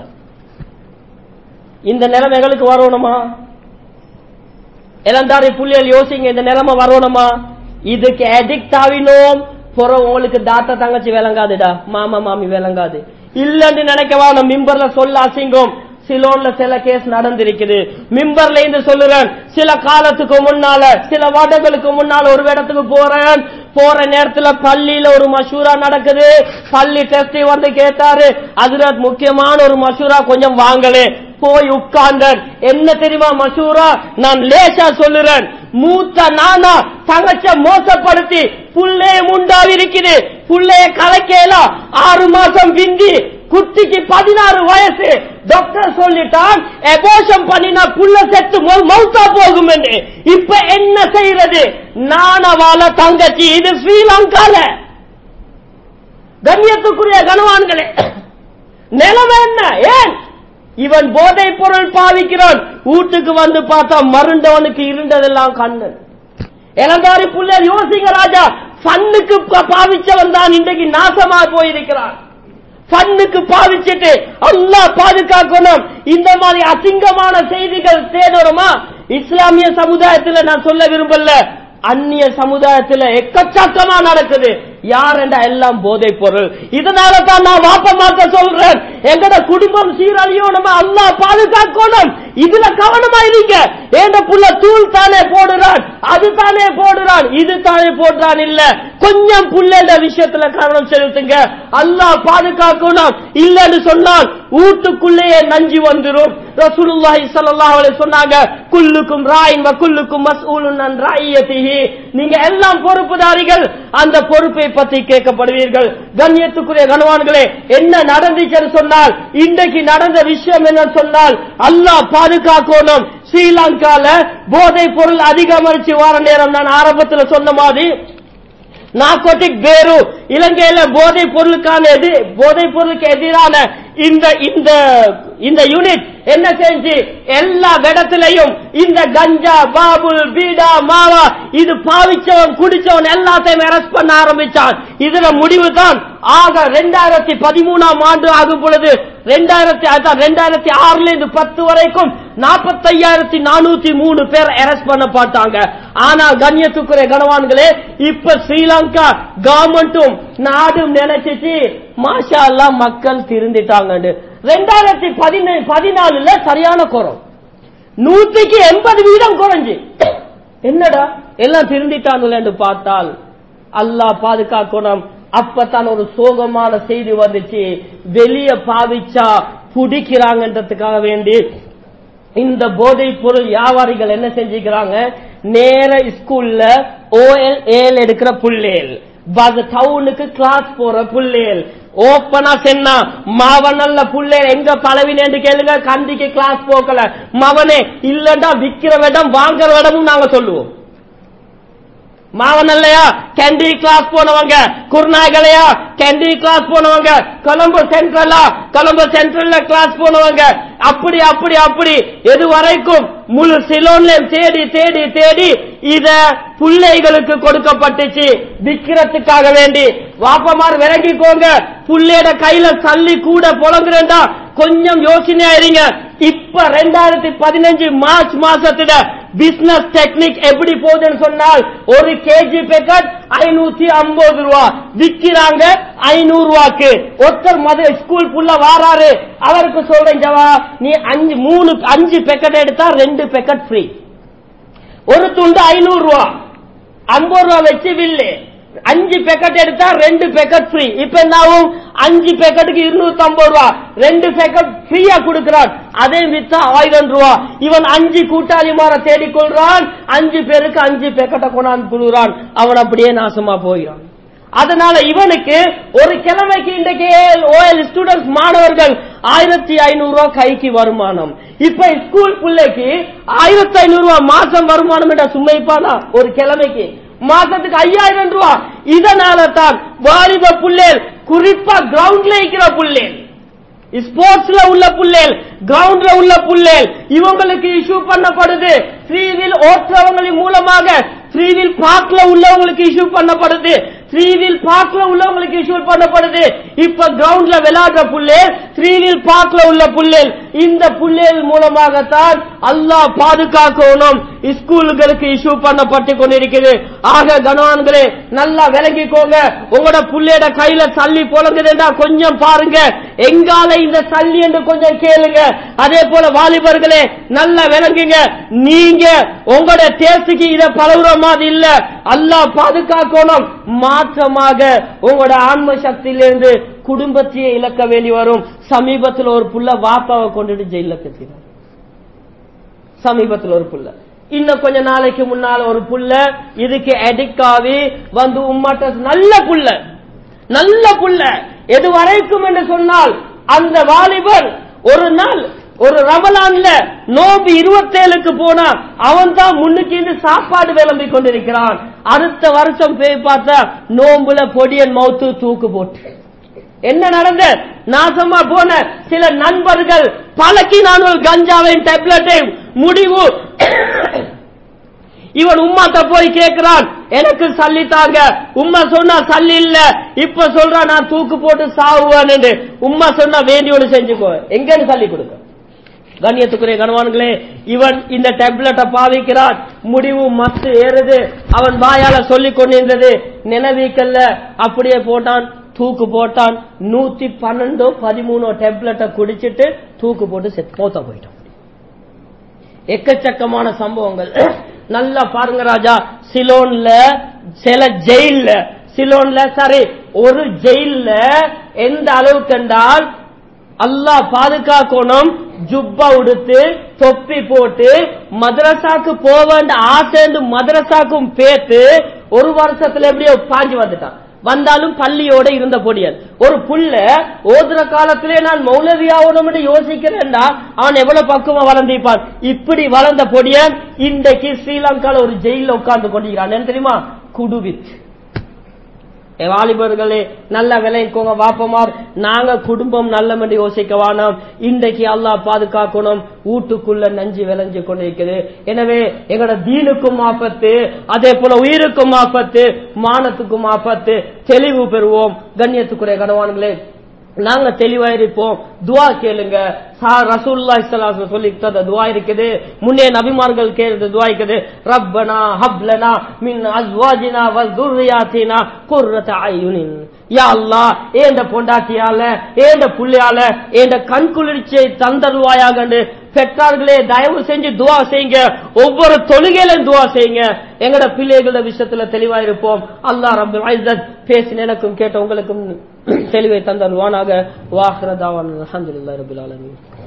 A: இந்த நிலைமை எங்களுக்கு வரணுமா இளந்தாரி புள்ளியல் யோசிங்க இந்த நிலைமை வரணுமா இதுக்கு அடிக்ட் ஆவினோம் புற உங்களுக்கு தாத்தா தங்கச்சி விளங்காதுடா மாமா மாமி விளங்காது இல்லன்னு நினைக்கவா நம்ம மிம்பர்ல சொல்ல அசிங்கம் சிலோன்ல சில கேஸ் நடந்திருக்குது மிம்பர்ல இருந்து சொல்லுறேன் சில காலத்துக்கு முன்னால சில வருடங்களுக்கு முன்னால ஒரு இடத்துக்கு போறேன் போற நேரத்துல பள்ளியில ஒரு மஷூரா நடக்குது பள்ளி டெஸ்ட் வந்து கேட்டாரு அதுல முக்கியமான ஒரு மஷூரா கொஞ்சம் வாங்கலே போய் உட்கார்ந்தேன் என்ன தெரியுமா மசூரா நான் லேசா சொல்லுறேன் மூத்த நானா தங்கச்ச மோசப்படுத்தி புள்ளைய முண்டாவி இருக்குது புள்ளைய கலக்கேலாம் ஆறு மாசம் பிந்தி குட்டிக்கு பதினாறு வயசு டாக்டர் சொல்லிட்டான் எபோஷம் பண்ணினா புள்ள செத்து மௌ- மௌத்தா போகும் என்று இப்ப என்ன செய்யறது நானவால தங்கச்சி இது ஸ்ரீலங்கால கண்ணியத்துக்குரிய கனவான்களே நிலைமை என்ன ஏன் இவன் போதைப் பொருள் பாவிக்கிறான் வீட்டுக்கு வந்து பார்த்தா மருண்டவனுக்கு இருண்டதெல்லாம் கண்ணு இளந்தாரி புள்ள யோசிங்க ராஜா ஃபன்னுக்கு ப- பாவிச்சவன் தான் இன்றைக்கு நாசமா போயிருக்கிறான் ஃபன்னுக்கு பாவிச்சிட்டு அல்லாஹ் பாதுகாக்கணும் இந்த மாதிரி அசிங்கமான செய்திகள் தேடணுமா இஸ்லாமிய சமுதாயத்துல நான் சொல்ல விரும்பல அந்நிய சமுதாயத்துல எக்கச்சக்கமா நடக்குது யார் என்ற எல்லாம் போதைப் பொருள் இதனால தான் நான் வாப்ப மாத்த சொல்றேன் எங்கட குடும்பம் சீரழியணும் அல்லா பாதுகாக்கணும் இதுல கவனமா இருங்க ஏண்ட புள்ள தூள் தானே போடுறான் அது தானே போடுறான் இது தானே போடுறான் இல்ல கொஞ்சம் புள்ளட விஷயத்துல கவனம் செலுத்துங்க அல்லாஹ் பாதுகாக்கணும் இல்லன்னு சொன்னால் வீட்டுக்குள்ளேயே நஞ்சு வந்துரும் ரசூலுல்லாஹி ஸல்லல்லாஹு அலைஹி சொன்னாங்க குல்லுக்கும் ராயின் வ குல்லுக்கும் மஸ்ஊலுன் அன் ராயியத்திஹி நீங்க எல்லாம் பொறுப்புதாரிகள் அந்த பொறுப்பை பற்றி கேட்கப்படுவீர்கள் கண்ணியத்துக்குரிய கனவான்களே என்ன நடந்துச்சுன்னு சொன்னால் இன்றைக்கு நடந்த விஷயம் என்ன சொன்னால் அல்லாஹ் பாதுகாக்கணும் ஸ்ரீலங்கால போதைப் பொருள் அதிகமரிச்சு வார நேரம் நான் ஆரம்பத்துல சொன்ன மாதிரி நார்கோட்டிக் பேரு இலங்கையில போதைப் பொருளுக்கான எது போதைப் பொருளுக்கு எதிரான இந்த இந்த இந்த யூனிட் என்ன செஞ்சு எல்லா இடத்திலையும் இந்த கஞ்சா பாபுல் பீடா மாவா இது பாவிச்சவன் குடிச்சவன் எல்லாத்தையும் அரெஸ்ட் பண்ண ஆரம்பிச்சான் இதுல முடிவு தான் ஆக ரெண்டாயிரத்தி பதிமூணாம் ஆண்டு ஆகும் பொழுது ரெண்டாயிரத்தி அதான் ரெண்டாயிரத்தி ஆறுல இருந்து பத்து வரைக்கும் நாற்பத்தையாயிரத்தி நானூத்தி மூணு பேர் அரெஸ்ட் பண்ணப்பட்டாங்க ஆனா கண்ணியத்துக்குரிய கனவான்களே இப்ப ஸ்ரீலங்கா கவர்மெண்ட்டும் நாடும் நினைச்சிச்சு மாஷா அல்லாஹ் மக்கள் திருந்திட்டாங்க ரெண்டாயிரத்தி பதினாலுல சரியான குறம் நூத்திக்கு எண்பது வீதம் குறைஞ்சு என்னடா எல்லாம் திருந்திட்டானுன்னு பார்த்தால் அல்லாஹ் பாதுகாக்கணும் அப்பதான் ஒரு சோகமான செய்தி வந்துச்சு வெளிய பாவிச்சா புடிக்கிறாங்கன்றதுக்காக வேண்டி இந்த போதைப் பொருள் வியாபாரிகள் என்ன செஞ்சுக்கிறாங்க நேர ஸ்கூல்ல ஓஎல் ஏல் எடுக்கிற புள்ளேல் டவுனுக்கு கிளாஸ் போற புள்ளேல் ஓப்பனா சென்னா மாவனல்ல புள்ளேல் எங்க பழவினு கேளுங்க கண்டிக்கு கிளாஸ் போக்கல மவனே இல்லண்டா விக்கிற இடம் வாங்குற இடமும் நாங்க சொல்லுவோம் மாவன் இல்லையா கேண்டி கிளாஸ் போனவங்க குருநாகலையா கேண்டி கிளாஸ் போனவங்க கொலம்போ சென்ட்ரலா கொலம்போ சென்ட்ரல்ல கிளாஸ் போனவங்க அப்படி அப்படி அப்படி எது வரைக்கும் முழு சிலோன்லயும் தேடி தேடி தேடி இத பிள்ளைகளுக்கு கொடுக்கப்பட்டுச்சு விக்கிறதுக்காக வேண்டி வாப்பமார் விலகிக்கோங்க புள்ளையோட கையில தள்ளி கூட புலங்குறேன்டா கொஞ்சம் யோசனையா இருங்க இப்ப ரெண்டாயிரத்தி பதினஞ்சு மார்ச் மாசத்துல பிசினஸ் டெக்னிக் எப்படி போகுதுன்னு சொன்னால் ஒரு கேஜி பேக்கெட் ஐநூத்தி ஐம்பது ரூபா விக்கிறாங்க ஐநூறு ரூபாக்கு ஒருத்தர் மது ஸ்கூல் புள்ள வாராரு அவருக்கு சொல்றேன் ஜவா நீ அஞ்சு மூணு அஞ்சு பேக்கெட் எடுத்தா ரெண்டு பேக்கெட் ஃப்ரீ ஒரு துண்டு ஐநூறு ரூபா ஐம்பது ரூபா வச்சு வில்லு அஞ்சு பேக்கெட் எடுத்தா ரெண்டு பேக்கெட் ஃப்ரீ இப்ப என்ன ஆகும் அஞ்சு பேக்கெட்டுக்கு இருநூத்தி ஐம்பது ரூபா ரெண்டு பேக்கெட் ஃப்ரீயா கொடுக்கிறான் அதே வித்தா ஆயிரம் ரூபா இவன் அஞ்சு கூட்டாளிமார தேடிக்கொள்றான் அஞ்சு பேருக்கு அஞ்சு பேக்கெட்டை கொண்டாந்து கொடுக்குறான் அவன் அப்படியே நாசமா போகிறான் அதனால இவனுக்கு ஒரு கிழமைக்கு இன்றைக்கு ஓஎல் ஸ்டூடெண்ட்ஸ் மாணவர்கள் ஆயிரத்தி ஐநூறு ரூபாய் கைக்கு வருமானம் இப்ப ஸ்கூல் பிள்ளைக்கு ஆயிரத்தி ஐநூறு ரூபாய் மாசம் வருமானம் என்ற சும்மைப்பானா ஒரு கிழமைக்கு மாசத்துக்கு ஐயாயிரம் ரூபாய் இதனால தான் வாலிப புள்ளேல் குறிப்பா கிரவுண்ட்ல இருக்கிற புள்ளேல் ஸ்போர்ட்ஸ்ல உள்ள புள்ளேல் கிரவுண்ட்ல உள்ள புள்ளேல் இவங்களுக்கு இஷ்யூ பண்ணப்படுது ஃப்ரீவில் ஓட்டுறவங்களின் மூலமாக ஃப்ரீவில் பார்க்ல உள்ளவங்களுக்கு இஷ்யூ பண்ணப்படுது ஃப்ரீவில் பார்க்ல உள்ளவங்களுக்கு இஷ்யூ பண்ணப்படுது இப்ப கிரவுண்ட்ல விளையாடுற புள்ளேல் ஃப்ரீவில் பார்க்ல உள்ள புள்ளேல் இந்த புள்ளேல் மூலமாகத்தான் அல்லாஹ் பாதுகாக்கணும் ஸ்கூல்களுக்கு இஷ்யூ பண்ணப்பட்டு கொண்டிருக்கிறது ஆக கனவான்களே நல்லா விளங்கிக்கோங்க உங்களோட புள்ளையோட கையில சல்லி புழங்குதுன்னா கொஞ்சம் பாருங்க எங்கால இந்த சல்லி என்று கொஞ்சம் கேளுங்க அதே போல வாலிபர்களே நல்லா விளங்குங்க நீங்க உங்களோட டேஸ்டுக்கு இத பழகுற மாதிரி இல்ல அல்லாஹ் பாதுகாக்கணும் மாற்றமாக உங்களோட ஆன்ம சக்தியிலிருந்து குடும்பத்தையே இழக்க வேண்டி வரும் சமீபத்தில் ஒரு புள்ள வாப்பாவை கொண்டுட்டு ஜெயில கத்தினார் சமீபத்தில் ஒரு புள்ள இன்னும் கொஞ்ச நாளைக்கு முன்னால ஒரு புள்ள இதுக்கு அடிக்ட் ஆகி வந்து உம்மாட்ட நல்ல புள்ள நல்ல புள்ள எது வரைக்கும் என்று சொன்னால் அந்த வாலிபர் ஒரு நாள் ஒரு ரமலான்ல நோம்பு இருபத்தேழுக்கு போனா அவன் தான் முன்னுக்கு இருந்து சாப்பாடு விளம்பி கொண்டிருக்கிறான் அடுத்த வருஷம் போய் பார்த்தா நோம்புல பொடியன் மௌத்து தூக்கு போட்டு என்ன நடந்த நாசமா போன சில நண்பர்கள் பழக்கினானுள் கஞ்சாவின் டேப்லெட்டை முடிவு இவன் உம்மாட்ட போய் கேட்கிறான் எனக்கு சல்லி தாங்க உம்மா சொன்னா சல்லி இல்ல இப்ப சொல்றா நான் தூக்கு போட்டு சாவுவேன் உம்மா சொன்னா வேண்டியோடு செஞ்சுக்கோ எங்கன்னு சல்லி கொடுக்க கண்ணியத்துக்குரிய கணவான்களே இவன் இந்த டேப்லெட்டை பாவிக்கிறான் முடிவு மத்து ஏறுது அவன் வாயால சொல்லிக் கொண்டிருந்தது நினைவீக்கல்ல அப்படியே போட்டான் தூக்கு போட்டான் நூத்தி பன்னெண்டோ பதிமூணோ டேப்லெட்டை குடிச்சிட்டு தூக்கு போட்டு செத்து போத்த போயிட்டான் எக்கச்சக்கமான சம்பவங்கள் நல்லா பாருங்க ராஜா சிலோன்ல சில ஜெயில்ல சிலோன்ல சரி ஒரு ஜெயில்ல எந்த அளவுக்கு என்றால் அல்லாஹ் பாதுகாக்கணும் ஜுப்பா உடுத்து தொப்பி போட்டு மதரசாக்கு போக வேண்டிய ஆசைந்து மதரசாக்கும் பேத்து ஒரு வருஷத்துல எப்படியோ பாஞ்சு வந்துட்டான் வந்தாலும் பள்ளியோட இருந்த பொடியன் ஒரு புள்ள ஓதுற காலத்திலே நான் மௌலவியாவோட யோசிக்கிறேன்டா அவன் எவ்வளவு பக்குவமா வளர்ந்திருப்பான் இப்படி வளர்ந்த பொடியன் இன்றைக்கு ஸ்ரீலங்கால ஒரு ஜெயில உட்கார்ந்து கொண்டிருக்கிறான் தெரியுமா குடுவித் வாலிபர்களே நல்ல விளைக்கோங்க வாப்பமார் நாங்க குடும்பம் நல்லமென்று யோசிக்க வேணாம் இன்றைக்கு அல்லாஹ் பாதுகாக்கணும் வீட்டுக்குள்ள நஞ்சு விளைஞ்சு கொண்டிருக்குது எனவே எங்களோட தீனுக்கும் ஆபத்து அதே போல உயிருக்கும் ஆபத்து மானத்துக்கும் ஆபத்து தெளிவு பெறுவோம் கண்ணியத்துக்குரிய கனவான்களே நாங்க தெளிவா இருப்போம் துவா கேளுங்க ரசூல்லா இஸ்லாஸ் சொல்லி தந்த துவா இருக்குது முன்னே நபிமார்கள் கேட்ட துவா இருக்குது ரப்பனா ஹப்லனா மின் அஸ்வாஜினா வல் துர்ரியாத்தினா குர்ரத அயுனின் யா அல்லாஹ் ஏண்ட பொண்டாட்டியால ஏண்ட புள்ளையால ஏண்ட கண் குளிர்ச்சியை தந்தருவாயாக பெற்றார்களே தயவு செஞ்சு துவா செய்யுங்க ஒவ்வொரு தொழுகையிலும் துவா செய்யுங்க எங்கட பிள்ளைகள விஷயத்துல தெளிவா இருப்போம் அல்லாஹ் ரப்பல் இஸ்ஸத் பேசின எனக்கும் கேட்ட உங்களுக்கும் தெளிவை தந்தருவானாக வாஹ்ரதாவான் அல்ஹம்துலில்லாஹி ரப்பில் ஆலமீன்